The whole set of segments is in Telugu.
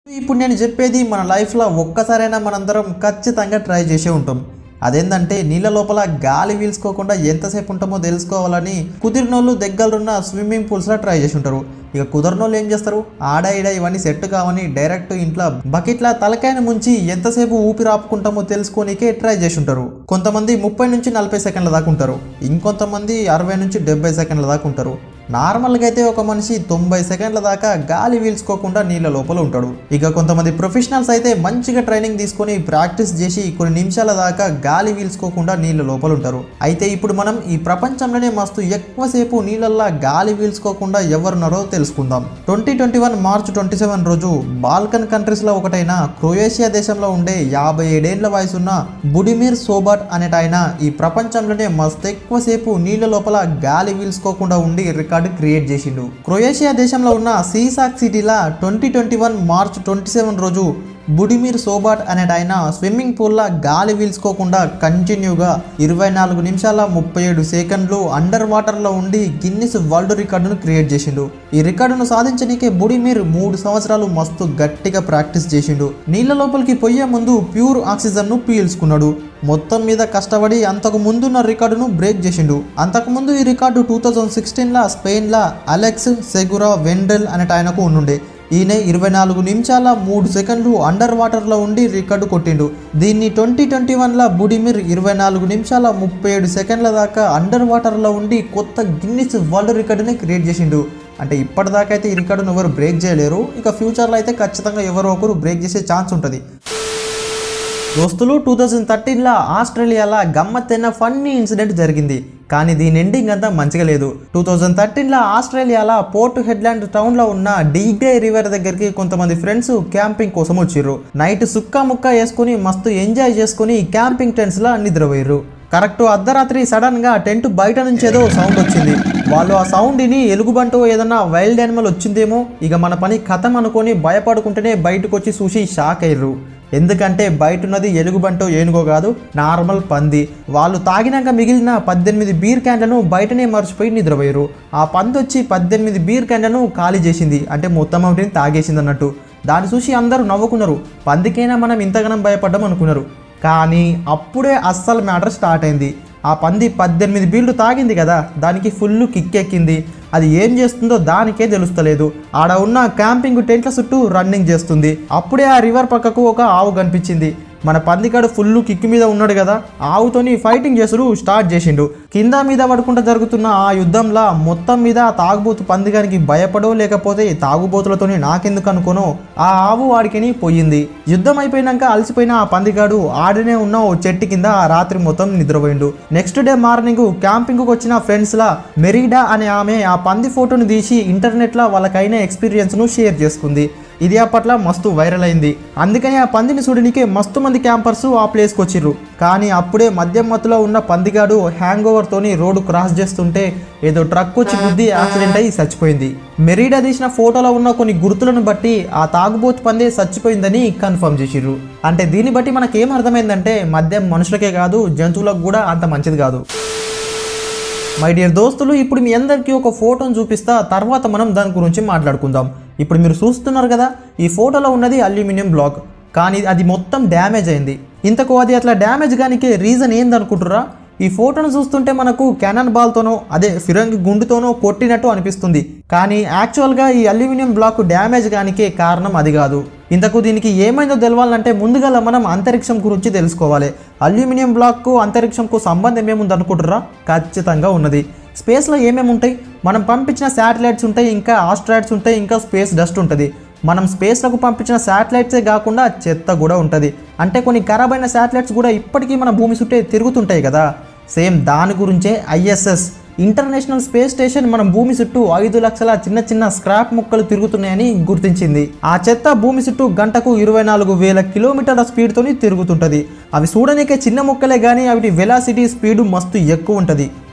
ఇప్పుడు నేను చెప్పేది మన లైఫ్లో ఒక్కసారైనా మనందరం ఖచ్చితంగా ట్రై చేసే ఉంటాం అదేంటంటే నీళ్ళ లోపల గాలి పీల్చుకోకుండా ఎంతసేపు ఉంటామో తెలుసుకోవాలని కుదిరినోళ్ళు దగ్గరున్న స్విమ్మింగ్ పూల్స్లో ట్రై చేసి ఉంటారు ఇక కుదరనోళ్ళు ఏం చేస్తారు ఆడ ఈడ ఇవన్నీ సెట్ కావని డైరెక్ట్ ఇంట్లో బకెట్ల తలకాయని ముంచి ఎంతసేపు ఊపిరి ఆపుకుంటామో తెలుసుకోనికే ట్రై చేసి ఉంటారు కొంతమంది ముప్పై నుంచి నలభై సెకండ్ల దాకా ఉంటారు ఇంకొంతమంది అరవై నుంచి డెబ్బై సెకండ్ల దాకా ఉంటారు నార్మల్గా అయితే ఒక మనిషి తొంభై సెకండ్ల దాకా గాలి పీల్చుకోకుండా నీళ్ళ లోపల ఉంటాడు ఇక కొంతమంది ప్రొఫెషనల్స్ అయితే మంచిగా ట్రైనింగ్ తీసుకొని ప్రాక్టీస్ చేసి కొన్ని నిమిషాల దాకా గాలి పీల్చుకోకుండా నీళ్ళ లోపల ఉంటారు అయితే ఇప్పుడు మనం ఈ ప్రపంచంలోనే మస్తు ఎక్కువసేపు నీళ్ళల్లో గాలి పీల్చుకోకుండా ఎవరున్నారో తెలుసుకుందాం twenty twenty one March twenty seven రోజు బాల్కన్ కంట్రీస్లో ఒకటైన క్రొయేషియా దేశంలో ఉండే యాభై ఏడేళ్ల వయసున్న బుడిమిర్ సోబాట్ అనేట ఆయన ఈ ప్రపంచంలోనే మస్తు ఎక్కువసేపు నీళ్ళ లోపల గాలి పీల్చుకోకుండా ఉండి రికార్డు క్రియేట్ చేసిండు క్రొయేషియా దేశంలో ఉన్న సీసాక్ సిటీలా twenty twenty one March twenty seven రోజు బుడిమిర్ సోబాట్ అనేట ఆయన స్విమ్మింగ్ పూల్లో గాలి పీల్చుకోకుండా కంటిన్యూగా ఇరవై నాలుగు నిమిషాల ముప్పై ఏడు సెకండ్లు అండర్ వాటర్లో ఉండి గిన్నిస్ వరల్డ్ రికార్డును క్రియేట్ చేసిండు ఈ రికార్డును సాధించనీకే బుడిమిర్ మూడు సంవత్సరాలు మస్తు గట్టిగా ప్రాక్టీస్ చేసిండు నీళ్ళ లోపలికి పోయే ముందు ప్యూర్ ఆక్సిజన్ను పీల్చుకున్నాడు మొత్తం మీద కష్టపడి అంతకు ముందున్న రికార్డును బ్రేక్ చేసిండు అంతకుముందు ఈ రికార్డు టూ థౌజండ్ సిక్స్టీన్లో స్పెయిన్లో అలెక్స్ సెగురా వెండెల్ అనేట ఆయనకు ఉండుండే ఈయన ఇరవై నాలుగు నిమిషాల మూడు సెకండ్లు అండర్ వాటర్లో ఉండి రికార్డు కొట్టిండు దీన్ని ట్వంటీ ట్వంటీ వన్లో బుడిమిర్ ఇరవై నాలుగు నిమిషాల ముప్పై ఏడు సెకండ్ల దాకా అండర్ వాటర్లో ఉండి కొత్త గిన్నిస్ వరల్డ్ రికార్డుని క్రియేట్ చేసిండు అంటే ఇప్పటిదాకా అయితే ఈ రికార్డును ఎవరు బ్రేక్ చేయలేరు ఇక ఫ్యూచర్లో అయితే ఖచ్చితంగా ఎవరో ఒకరు బ్రేక్ చేసే ఛాన్స్ ఉంటుంది దోస్తులు టూ థౌజండ్ థర్టీన్లో ఆస్ట్రేలియాలో గమ్మత్తైన ఫన్నీ ఇన్సిడెంట్ జరిగింది కానీ దీని ఎండింగ్ అంతా మంచిగా లేదు టూ థౌజండ్ థర్టీన్లో ఆస్ట్రేలియాలో పోర్ట్ హెడ్లాండ్ టౌన్లో ఉన్న డీగ్రే రివర్ దగ్గరికి కొంతమంది ఫ్రెండ్స్ క్యాంపింగ్ కోసం వచ్చిర్రు నైట్ సుక్క ముక్క వేసుకుని మస్తు ఎంజాయ్ చేసుకుని క్యాంపింగ్ టెంట్స్లో నిద్రపోయారు కరెక్ట్ అర్ధరాత్రి సడన్ గా టెంట్ బయట నుంచి ఏదో సౌండ్ వచ్చింది వాళ్ళు ఆ సౌండ్ ని ఎలుగుబంటో ఏదన్నా వైల్డ్ యానిమల్ వచ్చిందేమో ఇక మన పని కథం అనుకొని భయపడుకుంటేనే బయటకు వచ్చి చూసి షాక్ అయ్యారు ఎందుకంటే బయట ఉన్నది ఎలుగుబంటో ఏనుగో కాదు నార్మల్ పంది వాళ్ళు తాగినాక మిగిలిన పద్దెనిమిది బీర్ క్యాన్లను బయటనే మర్చిపోయి నిద్రపోయారు ఆ పంది వచ్చి పద్దెనిమిది బీర్ క్యాన్లను ఖాళీ చేసింది అంటే మొత్తం ఒకటిని తాగేసింది అన్నట్టు దాన్ని చూసి అందరూ నవ్వుకున్నారు పందికైనా మనం ఇంతగానం భయపడ్డాం అనుకున్నారు కానీ అప్పుడే అస్సలు మ్యాటర్ స్టార్ట్ అయింది ఆ పంది పద్దెనిమిది బీళ్లు తాగింది కదా దానికి ఫుల్ కిక్కెక్కింది అది ఏం చేస్తుందో దానికే తెలుస్తలేదు ఆడ ఉన్న క్యాంపింగ్ టెంట్ల చుట్టూ రన్నింగ్ చేస్తుంది అప్పుడే ఆ రివర్ పక్కకు ఒక ఆవు కనిపించింది మన పందికాడు ఫుల్ కిక్కు మీద ఉన్నాడు కదా ఆవుతోని ఫైటింగ్ చేసుడు స్టార్ట్ చేసిండు కింద మీద పడుకుంటూ జరుగుతున్న ఆ యుద్ధంలో మొత్తం మీద ఆ తాగుబోతు పందిగానికి భయపడో లేకపోతే తాగుబోతులతోని నాకెందుకు అనుకోనో ఆ ఆవు వాడికిని పోయింది యుద్ధం అయిపోయినాక అలసిపోయిన ఆ పందిగాడు ఆడనే ఉన్న ఓ చెట్టు కింద ఆ రాత్రి మొత్తం నిద్రపోయిండు నెక్స్ట్ డే మార్నింగ్ క్యాంపింగ్ వచ్చిన ఫ్రెండ్స్ లా మెరీడా అనే ఆమె ఆ పంది ఫోటోను తీసి ఇంటర్నెట్లో వాళ్ళకైన ఎక్స్పీరియన్స్ను షేర్ చేసుకుంది ఇది అప్పట్లో మస్తు వైరల్ అయింది అందుకని ఆ పందిని చూడనికే మస్తు మంది క్యాంపర్స్ ఆ ప్లేస్కి వచ్చిర్రు కానీ అప్పుడే మద్యం మత్తులో ఉన్న పందిగాడు హ్యాంగ్ ఓవర్తోని రోడ్డు క్రాస్ చేస్తుంటే ఏదో ట్రక్ వచ్చి గుద్ది యాక్సిడెంట్ అయ్యి చచ్చిపోయింది మెరీడా తీసిన ఫోటోలో ఉన్న కొన్ని గుర్తులను బట్టి ఆ తాగుబోతు పందే చచ్చిపోయిందని కన్ఫర్మ్ చేసిర్రు అంటే దీన్ని బట్టి మనకేం అర్థమైందంటే మద్యం మనుషులకే కాదు జంతువులకు కూడా అంత మంచిది కాదు మై డియర్ దోస్తులు ఇప్పుడు మీ అందరికీ ఒక ఫోటోను చూపిస్తా తర్వాత మనం దాని గురించి మాట్లాడుకుందాం ఇప్పుడు మీరు చూస్తున్నారు కదా ఈ ఫోటోలో ఉన్నది అల్యూమినియం బ్లాక్ కానీ అది మొత్తం డ్యామేజ్ అయింది ఇంతకు అది అట్లా డ్యామేజ్ కానికే రీజన్ ఏందనుకుంటురా ఈ ఫోటోను చూస్తుంటే మనకు క్యానన్ బాల్తోనో అదే ఫిరంగి గుండుతోనో కొట్టినట్టు అనిపిస్తుంది కానీ యాక్చువల్గా ఈ అల్యూమినియం బ్లాక్ డ్యామేజ్ కానికే కారణం అది కాదు ఇంతకు దీనికి ఏమైందో తెలవాలంటే ముందుగా మనం అంతరిక్షం గురించి తెలుసుకోవాలి అల్యూమినియం బ్లాక్కు అంతరిక్షంకు సంబంధం ఏముంది అనుకుంటురా ఖచ్చితంగా ఉన్నది స్పేస్లో ఏమేమి ఉంటాయి మనం పంపించిన శాటిలైట్స్ ఉంటాయి ఇంకా ఆస్ట్రాయిడ్స్ ఉంటాయి ఇంకా స్పేస్ డస్ట్ ఉంటుంది మనం స్పేస్లకు పంపించిన శాటిలైట్సే కాకుండా చెత్త కూడా ఉంటుంది అంటే కొన్ని ఖరాబ్ అయిన శాటిలైట్స్ కూడా ఇప్పటికీ మన భూమి చుట్టే తిరుగుతుంటాయి కదా సేమ్ దాని గురించే ఐఎస్ఎస్ ఇంటర్నేషనల్ స్పేస్ స్టేషన్ మన భూమి చుట్టూ ఐదు లక్షల చిన్న చిన్న స్క్రాప్ ముక్కలు తిరుగుతున్నాయని గుర్తించింది ఆ చెత్త భూమి చుట్టూ గంటకు ఇరవై నాలుగు వేల కిలోమీటర్ల స్పీడ్తోని తిరుగుతుంటది అవి చూడనీకే చిన్న ముక్కలే కానీ అవి వెలాసిటీ స్పీడ్ మస్తు ఎక్కువ ఉంటుంది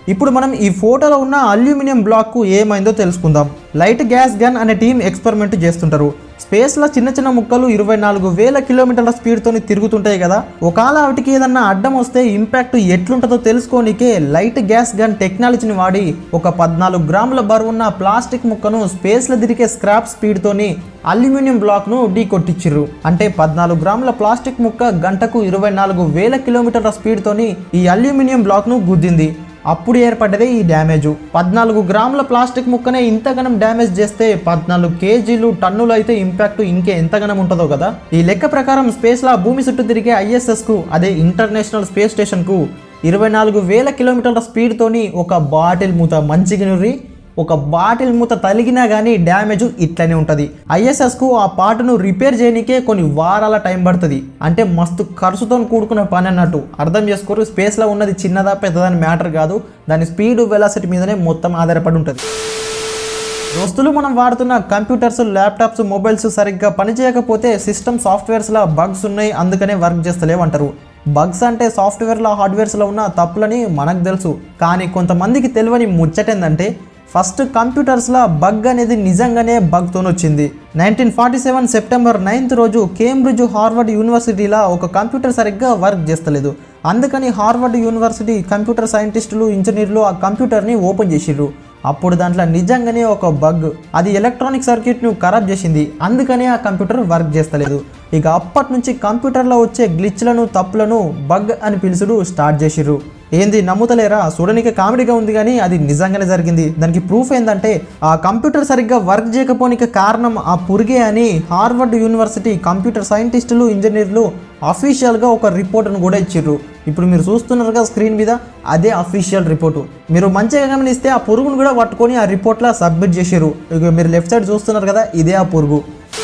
ఇప్పుడు మనం ఈ ఫోటోలో ఉన్న అల్యూమినియం బ్లాక్కు ఏమైందో తెలుసుకుందాం లైట్ గ్యాస్ గన్ అనే టీం ఎక్స్పెరిమెంట్ చేస్తుంటారు స్పేస్లో చిన్న చిన్న ముక్కలు ఇరవై నాలుగు వేల కిలోమీటర్ల స్పీడ్తో తిరుగుతుంటాయి కదా ఒకవేళ వాటికి ఏదన్నా అడ్డం వస్తే ఇంపాక్ట్ ఎట్లుంటుందో తెలుసుకోనికే లైట్ గ్యాస్ గన్ టెక్నాలజీని వాడి ఒక పద్నాలుగు గ్రాముల బరువున్న ప్లాస్టిక్ ముక్కను స్పేస్లో తిరిగే స్క్రాప్ స్పీడ్తోని అల్యూమినియం బ్లాక్ను ఢీ కొట్టించిర్రు అంటే పద్నాలుగు గ్రాముల ప్లాస్టిక్ ముక్క గంటకు ఇరవై నాలుగు వేల కిలోమీటర్ల స్పీడ్తోని ఈ అల్యూమినియం బ్లాక్ను గుద్దింది అప్పుడు ఏర్పడ్డదే ఈ డ్యామేజ్ పద్నాలుగు గ్రాముల ప్లాస్టిక్ ముక్కనే ఇంతగనం డ్యామేజ్ చేస్తే పద్నాలుగు కేజీలు టన్నులు అయితే ఇంపాక్ట్ ఇంకే ఎంతగనం ఉంటుందో కదా ఈ లెక్క ప్రకారం స్పేస్లో భూమి చుట్టూ తిరిగే ఐఎస్ఎస్కు అదే ఇంటర్నేషనల్ స్పేస్ స్టేషన్కు ఇరవై నాలుగు వేల కిలోమీటర్ల స్పీడ్తోని ఒక బాటిల్ మూత మంచిగా నుర్రి ఒక బాటిల్ మూత తలిగినా కానీ డ్యామేజ్ ఇట్లనే ఉంటుంది ఐఎస్ఎస్కు ఆ పార్ట్ను రిపేర్ చేయడానికే కొన్ని వారాల టైం పడుతుంది అంటే మస్తు ఖర్చుతో కూడుకున్న పని అన్నట్టు అర్థం చేసుకోరు స్పేస్లో ఉన్నది చిన్నదా పెద్దదని మ్యాటర్ కాదు దాని స్పీడ్ వెలాసిటీ మీదనే మొత్తం ఆధారపడి ఉంటుంది దోస్తులు మనం వాడుతున్న కంప్యూటర్స్ ల్యాప్టాప్స్ మొబైల్స్ సరిగ్గా పనిచేయకపోతే సిస్టమ్ సాఫ్ట్వేర్స్లో బగ్స్ ఉన్నాయి అందుకనే వర్క్ చేస్తలేవంటారు బగ్స్ అంటే సాఫ్ట్వేర్లో హార్డ్వేర్స్లో ఉన్న తప్పులని మనకు తెలుసు కానీ కొంతమందికి తెలియని ముచ్చటేందంటే ఫస్ట్ కంప్యూటర్స్లో బగ్ అనేది నిజంగానే బగ్తో వచ్చింది nineteen forty seven September ninth రోజు కేంబ్రిడ్జ్ హార్వర్డ్ యూనివర్సిటీలో ఒక కంప్యూటర్ సరిగ్గా వర్క్ చేస్తలేదు అందుకని హార్వర్డ్ యూనివర్సిటీ కంప్యూటర్ సైంటిస్టులు ఇంజనీర్లు ఆ కంప్యూటర్ని ఓపెన్ చేసిర్రు అప్పుడు దాంట్లో నిజంగానే ఒక బగ్ అది ఎలక్ట్రానిక్ సర్క్యూట్ను ఖరాబ్ చేసింది అందుకనే ఆ కంప్యూటర్ వర్క్ చేస్తలేదు ఇక అప్పటి నుంచి కంప్యూటర్లో వచ్చే గ్లిచ్లను తప్పులను బగ్ అని పిలుచుడు స్టార్ట్ చేసిర్రు ఏంది నమ్ముతలేరా చూడడానికి కామెడీగా ఉంది కానీ అది నిజంగానే జరిగింది దానికి ప్రూఫ్ ఏంటంటే ఆ కంప్యూటర్ సరిగ్గా వర్క్ చేయకపోనికి కారణం ఆ పురిగే అని హార్వర్డ్ యూనివర్సిటీ కంప్యూటర్ సైంటిస్టులు ఇంజనీర్లు అఫీషియల్గా ఒక రిపోర్ట్ను కూడా ఇచ్చిర్రు ఇప్పుడు మీరు చూస్తున్నారు కదా స్క్రీన్ మీద అదే అఫీషియల్ రిపోర్టు మీరు మంచిగా గమనిస్తే ఆ పురుగును కూడా పట్టుకొని ఆ రిపోర్ట్లో సబ్మిట్ చేసారు ఇక మీరు లెఫ్ట్ సైడ్ చూస్తున్నారు కదా ఇదే ఆ పురుగు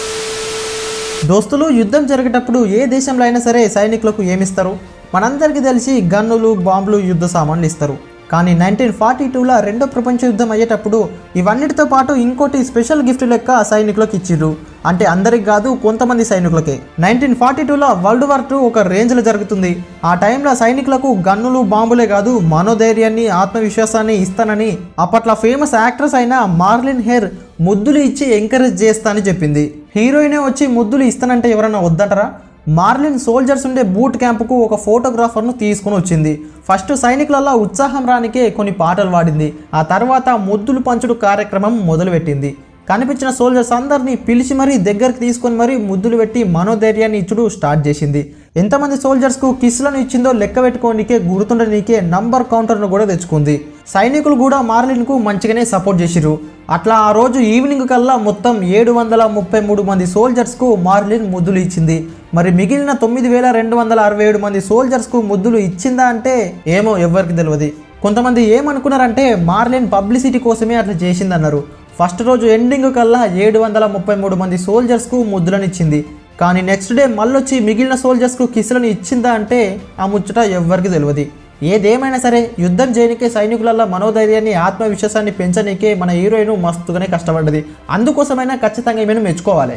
దోస్తులు యుద్ధం జరిగేటప్పుడు ఏ దేశంలో అయినా సరే సైనికులకు ఏమిస్తారు మనందరికీ తెలిసి గన్నులు బాంబులు యుద్ధ సామాన్లు ఇస్తారు కానీ నైన్టీన్ ఫార్టీ టూలో రెండో ప్రపంచ యుద్ధం అయ్యేటప్పుడు ఇవన్నిటితో పాటు ఇంకోటి స్పెషల్ గిఫ్ట్ లెక్క సైనికులకు ఇచ్చిర్రు అంటే అందరికి కాదు కొంతమంది సైనికులకే నైన్టీన్ ఫార్టీ టూలో వరల్డ్ వార్ టూ ఒక రేంజ్లో జరుగుతుంది ఆ టైంలో సైనికులకు గన్నులు బాంబులే కాదు మనోధైర్యాన్ని ఆత్మవిశ్వాసాన్ని ఇస్తానని అప్పట్లో ఫేమస్ యాక్ట్రెస్ అయిన మార్లిన్ హెయిర్ ముద్దులు ఇచ్చి ఎంకరేజ్ చేస్తా అని చెప్పింది హీరోయినే వచ్చి ముద్దులు ఇస్తానంటే ఎవరన్నా వద్దంటారా మార్లిన్ సోల్జర్స్ ఉండే బూట్ క్యాంపుకు ఒక ఫోటోగ్రాఫర్ను తీసుకుని వచ్చింది ఫస్ట్ సైనికులలో ఉత్సాహం రానికే కొన్ని పాటలు పాడింది ఆ తర్వాత ముద్దులు పంచుడు కార్యక్రమం మొదలుపెట్టింది కనిపించిన సోల్జర్స్ అందరినీ పిలిచి మరీ దగ్గరికి తీసుకొని మరీ ముద్దులు పెట్టి మనోధైర్యాన్ని ఇచ్చుడు స్టార్ట్ చేసింది ఎంతమంది సోల్జర్స్కు కిస్లను ఇచ్చిందో లెక్క పెట్టుకోనికే గుర్తుండనీకే నంబర్ కౌంటర్ను కూడా తెచ్చుకుంది సైనికులు కూడా మార్లిన్కు మంచిగానే సపోర్ట్ చేసిర్రు అట్లా ఆ రోజు ఈవినింగ్ కల్లా మొత్తం ఏడు వందల ముప్పై మూడు మంది సోల్జర్స్కు మార్లిన్ ముద్దులు ఇచ్చింది మరి మిగిలిన తొమ్మిది వేల రెండు వందల అరవై ఏడు మంది సోల్జర్స్కు ముద్దులు ఇచ్చిందా అంటే ఏమో ఎవరికి తెలియదు కొంతమంది ఏమనుకున్నారంటే మార్లిన్ పబ్లిసిటీ కోసమే అట్లా చేసిందన్నారు ఫస్ట్ రోజు ఎండింగ్ కల్లా ఏడు వందల ముప్పై మూడు మంది సోల్జర్స్కు ముద్దులను ఇచ్చింది కానీ నెక్స్ట్ డే మళ్ళొచ్చి మిగిలిన సోల్జర్స్కు కిసులను ఇచ్చిందా అంటే ఆ ముచ్చట ఎవ్వరికి తెలియదు ఏదేమైనా సరే యుద్ధం చేయనికే సైనికులలో మనోధైర్యాన్ని ఆత్మవిశ్వాసాన్ని పెంచనీకే మన హీరోయిన్ మస్తుగానే కష్టపడ్డది అందుకోసమైనా ఖచ్చితంగా ఈమెను మెచ్చుకోవాలి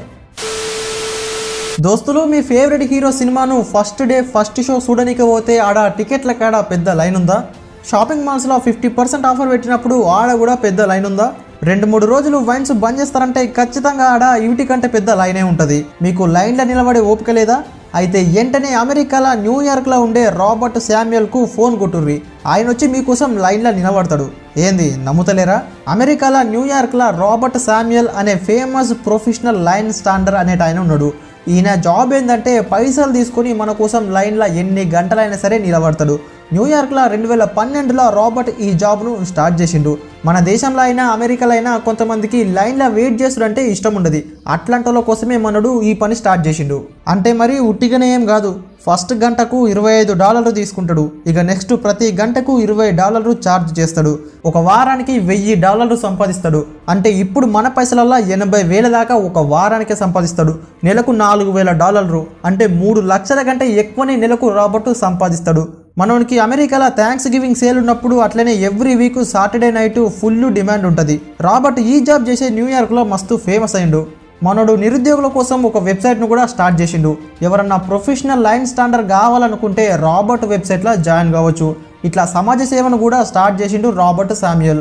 దోస్తులు మీ ఫేవరెట్ హీరో సినిమాను ఫస్ట్ డే ఫస్ట్ షో చూడనీకి పోతే ఆడ టికెట్ల కాడ పెద్ద లైన్ ఉందా షాపింగ్ మాల్స్లో ఫిఫ్టీ పర్సెంట్ ఆఫర్ పెట్టినప్పుడు ఆడ కూడా పెద్ద లైన్ ఉందా రెండు మూడు రోజులు వైన్స్ బంద్ చేస్తారంటే ఖచ్చితంగా ఆడ ఇవిటి కంటే పెద్ద లైనే ఉంటుంది మీకు లైన్లో నిలబడే ఓపిక లేదా అయితే వెంటనే అమెరికాలో న్యూయార్క్లో ఉండే రాబర్ట్ శామ్యుయల్కు ఫోన్ కొట్టుర్రి ఆయన వచ్చి మీకోసం లైన్లో నిలబడతాడు ఏంది నమ్ముతలేరా అమెరికాలో న్యూయార్క్లో రాబర్ట్ శామ్యుయల్ అనే ఫేమస్ ప్రొఫెషనల్ లైన్ స్టాండర్ అనేట ఆయన ఉన్నాడు ఈయన జాబ్ ఏంటంటే పైసలు తీసుకొని మన కోసం లైన్లో ఎన్ని గంటలైనా సరే నిలబడతాడు న్యూయార్క్లో రెండు వేల పన్నెండులో రాబర్ట్ ఈ జాబ్ను స్టార్ట్ చేసిండు మన దేశంలో అయినా అమెరికాలో అయినా కొంతమందికి లైన్లో వెయిట్ చేసుడంటే ఇష్టం ఉండదు అట్లాంటి వాళ్ళ కోసమే మనడు ఈ పని స్టార్ట్ చేసిండు అంటే మరి ఉట్టిగానే ఏం కాదు ఫస్ట్ గంటకు ఇరవై ఐదు డాలర్లు తీసుకుంటాడు ఇక నెక్స్ట్ ప్రతి గంటకు ఇరవై డాలర్లు ఛార్జ్ చేస్తాడు ఒక వారానికి వెయ్యి డాలర్లు సంపాదిస్తాడు అంటే ఇప్పుడు మన పైసలల్లో ఎనభై వేల దాకా ఒక వారానికే సంపాదిస్తాడు నెలకు నాలుగు వేల డాలర్లు అంటే మూడు లక్షల కంటే ఎక్కువనే నెలకు రాబర్ట్ సంపాదిస్తాడు మనోనికి అమెరికాలో థ్యాంక్స్ గివింగ్ సేల్ ఉన్నప్పుడు అట్లనే every week Saturday night full demand ఉంటుంది రాబర్ట్ ఈ జాబ్ చేసే న్యూయార్క్లో మస్తు ఫేమస్ అయిండు మనోడు నిరుద్యోగుల కోసం ఒక వెబ్సైట్ను కూడా స్టార్ట్ చేసిండు ఎవరన్నా ప్రొఫెషనల్ లైన్ స్టాండర్ కావాలనుకుంటే రాబర్ట్ వెబ్సైట్లో జాయిన్ కావచ్చు ఇట్లా సమాజ సేవను కూడా స్టార్ట్ చేసిండు Robert Samuel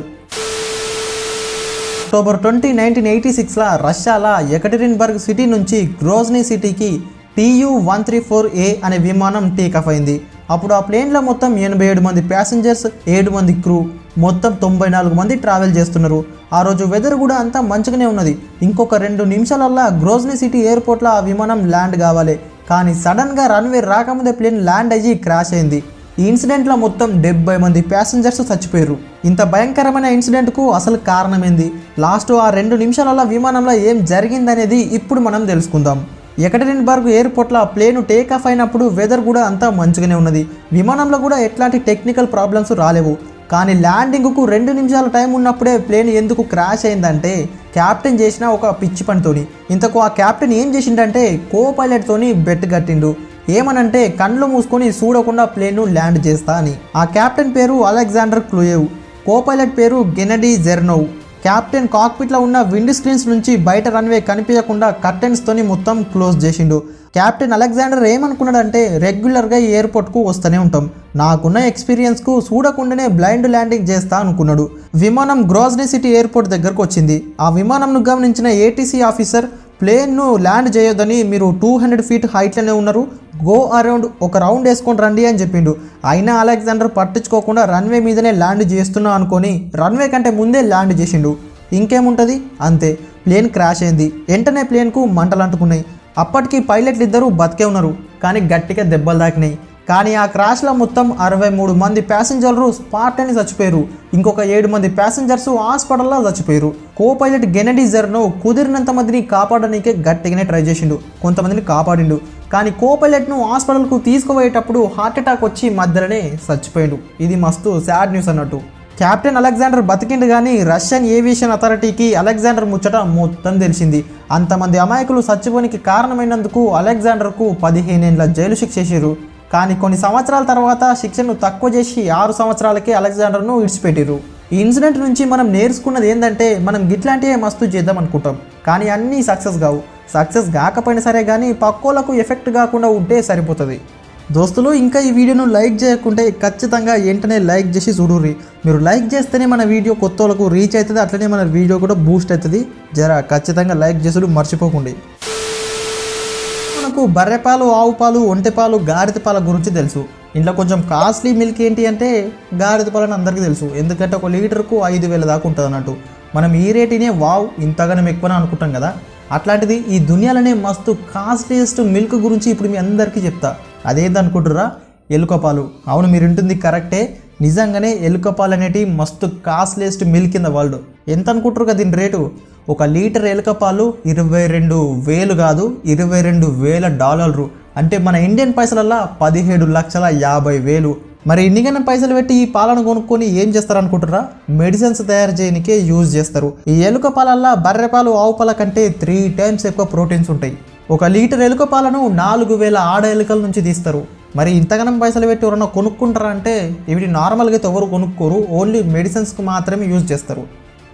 October twenty nineteen eighty సిక్స్లో రష్యాల ఎకటెరిన్బర్గ్ సిటీ నుంచి గ్రోజ్నీ సిటీకి TU one three four A అనే విమానం టేకాఫ్ అయింది అప్పుడు ఆ ప్లేన్లో మొత్తం ఎనభై ఏడు మంది ప్యాసింజర్స్ ఏడు మంది క్రూ మొత్తం తొంభై నాలుగు మంది ట్రావెల్ చేస్తున్నారు ఆ రోజు వెదర్ కూడా అంతా మంచిగానే ఉన్నది ఇంకొక రెండు నిమిషాలల్లా గ్రోజ్నీ సిటీ ఎయిర్పోర్ట్లో ఆ విమానం ల్యాండ్ కావాలి కానీ సడన్గా రన్వే రాకముందే ప్లేన్ ల్యాండ్ అయ్యి క్రాష్ అయింది ఈ ఇన్సిడెంట్లో మొత్తం డెబ్బై మంది ప్యాసింజర్స్ చచ్చిపోయారు ఇంత భయంకరమైన ఇన్సిడెంట్కు అసలు కారణమేంది లాస్ట్ ఆ రెండు నిమిషాలలో విమానంలో ఏం జరిగిందనేది ఇప్పుడు మనం తెలుసుకుందాం ఎకటరిన్బర్గ్ ఎయిర్పోర్ట్లో ప్లేన్ టేక్ ఆఫ్ అయినప్పుడు వెదర్ కూడా అంతా మంచిగానే ఉన్నది విమానంలో కూడా ఎట్లాంటి టెక్నికల్ ప్రాబ్లమ్స్ రాలేవు కానీ ల్యాండింగ్కు రెండు నిమిషాల టైం ఉన్నప్పుడే ప్లేన్ ఎందుకు క్రాష్ అయిందంటే క్యాప్టెన్ చేసిన ఒక పిచ్చి పనితోని ఇంతకు ఆ క్యాప్టెన్ ఏం చేసిండంటే కో పైలట్తోని బెట్ కట్టిండు ఏమనంటే కళ్ళు మూసుకొని చూడకుండా ప్లేన్ను ల్యాండ్ చేస్తా అని ఆ కెప్టెన్ పేరు అలెగ్జాండర్ క్లూయేవ్ కో పైలట్ పేరు గెనడీ జెర్నోవ్ కెప్టెన్ కాక్పిట్లో ఉన్న విండ్ స్క్రీన్స్ నుంచి బయట రన్వే కనిపించకుండా కర్టెన్స్తోని మొత్తం క్లోజ్ చేసిండు కెప్టెన్ అలెగ్జాండర్ ఏమనుకున్నాడంటే రెగ్యులర్గా ఈ ఎయిర్పోర్ట్కు వస్తూనే ఉంటాం నాకున్న ఎక్స్పీరియన్స్కు చూడకుండానే బ్లైండ్ ల్యాండింగ్ చేస్తా అనుకున్నాడు విమానం గ్రోజ్నీ సిటీ ఎయిర్పోర్ట్ దగ్గరకు వచ్చింది ఆ విమానంను గమనించిన ఏటీసీ ఆఫీసర్ ప్లేన్ను ల్యాండ్ చేయొద్దని మీరు టూ హండ్రెడ్ ఫీట్ హైట్లోనే ఉన్నారు గో అరౌండ్ ఒక రౌండ్ వేసుకొని రండి అని చెప్పిండు అయినా అలెగ్జాండర్ పట్టించుకోకుండా రన్వే మీదనే ల్యాండ్ చేస్తున్నా అనుకొని రన్వే కంటే ముందే ల్యాండ్ చేసిండు ఇంకేముంటుంది అంతే ప్లేన్ క్రాష్ అయింది వెంటనే ప్లేన్కు మంటలు అంటుకున్నాయి అప్పటికి పైలట్లు ఇద్దరు బతికే ఉన్నారు కానీ గట్టిగా దెబ్బలు తాకినాయి కానీ ఆ క్రాష్లో మొత్తం అరవై మూడు మంది ప్యాసింజర్లు స్పాట్లోనే చచ్చిపోయారు ఇంకొక ఏడు మంది ప్యాసింజర్స్ హాస్పిటల్లో చచ్చిపోయారు కో పైలట్ గెనడీ జర్ను కుదిరినంత మందిని కాపాడడానికే గట్టిగానే ట్రై చేసిండు కొంతమందిని కాపాడిండు కానీ కో పైలట్ను హాస్పిటల్కు తీసుకుపోయేటప్పుడు హార్ట్ అటాక్ వచ్చి మధ్యలోనే చచ్చిపోయాడు ఇది మస్తు సాడ్ న్యూస్ అన్నట్టు కెప్టెన్ అలెగ్జాండర్ బతికిండు కానీ రష్యన్ ఏవియేషన్ అథారిటీకి అలెగ్జాండర్ ముచ్చట మొత్తం తెలిసింది అంతమంది అమాయకులు చచ్చిపోనికి కారణమైనందుకు అలెగ్జాండర్కు పదిహేనేండ్ల జైలు శిక్ష చేశారు కానీ కొన్ని సంవత్సరాల తర్వాత శిక్షను తక్కువ చేసి ఆరు సంవత్సరాలకే అలెగ్జాండర్ను విడిచిపెట్టారు ఈ ఇన్సిడెంట్ నుంచి మనం నేర్చుకున్నది ఏంటంటే మనం గిట్లాంటివే మస్తు చేద్దాం అనుకుంటాం కానీ అన్నీ సక్సెస్ కావు సక్సెస్ కాకపోయినా సరే కానీ పక్కోలకు ఎఫెక్ట్ కాకుండా ఉంటే సరిపోతుంది దోస్తులు ఇంకా ఈ వీడియోను లైక్ చేయకుంటే ఖచ్చితంగా వెంటనే లైక్ చేసి చూడుర్రి మీరు లైక్ చేస్తేనే మన వీడియో కొత్త వాళ్ళకు రీచ్ అవుతుంది అట్లనే మన వీడియో కూడా బూస్ట్ అవుతుంది జర ఖచ్చితంగా లైక్ చేసుడు మర్చిపోకండి మనకు బర్రెపాలు ఆవు పాలు ఒంటె పాలు గాడిద పాల గురించి తెలుసు ఇంట్లో కొంచెం కాస్ట్లీ మిల్క్ ఏంటి అంటే గాడిద పాలు అని అందరికీ తెలుసు ఎందుకంటే ఒక లీటర్కు ఐదు వేల దాకా ఉంటుంది అన్నట్టు మనం ఈ రేటునే వావ్ ఇంతగానం ఎక్కువనే అనుకుంటాం కదా అట్లాంటిది ఈ దునియాలోనే మస్తు కాస్ట్లీయెస్ట్ మిల్క్ గురించి ఇప్పుడు మీ అందరికీ చెప్తా అదేందనుకుంటుర్రా ఎలుక పాలు అవును మీరు ఉంటుంది కరెక్టే నిజంగానే ఎలుక పాలు అనేటివి మస్తు costliest milk in the world ఎంత అనుకుంటారు కదా దీని రేటు ఒక లీటర్ ఎలుక పాలు ఇరవై రెండు వేలు కాదు ఇరవై రెండు వేల డాలర్లు అంటే మన ఇండియన్ పైసలల్లా పదిహేడు లక్షల యాభై వేలు మరి ఇన్నిగన్న పైసలు పెట్టి ఈ పాలను కొనుక్కొని ఏం చేస్తారు అనుకుంటారా మెడిసిన్స్ తయారు చేయడానికే యూజ్ చేస్తారు ఈ ఎలుక పాలల్లా బర్రె పాలు ఆవు పాల కంటే త్రీ టైమ్స్ ఎక్కువ ప్రోటీన్స్ ఉంటాయి ఒక లీటర్ ఎలుక పాలను నాలుగు వేల ఆడ ఎలుకల నుంచి తీస్తారు మరి ఇంతగానం పైసలు పెట్టి ఎవరన్నా కొనుక్కుంటారా అంటే ఇవి నార్మల్గా అయితే ఎవరు కొనుక్కోరు ఓన్లీ మెడిసిన్స్కి మాత్రమే యూజ్ చేస్తారు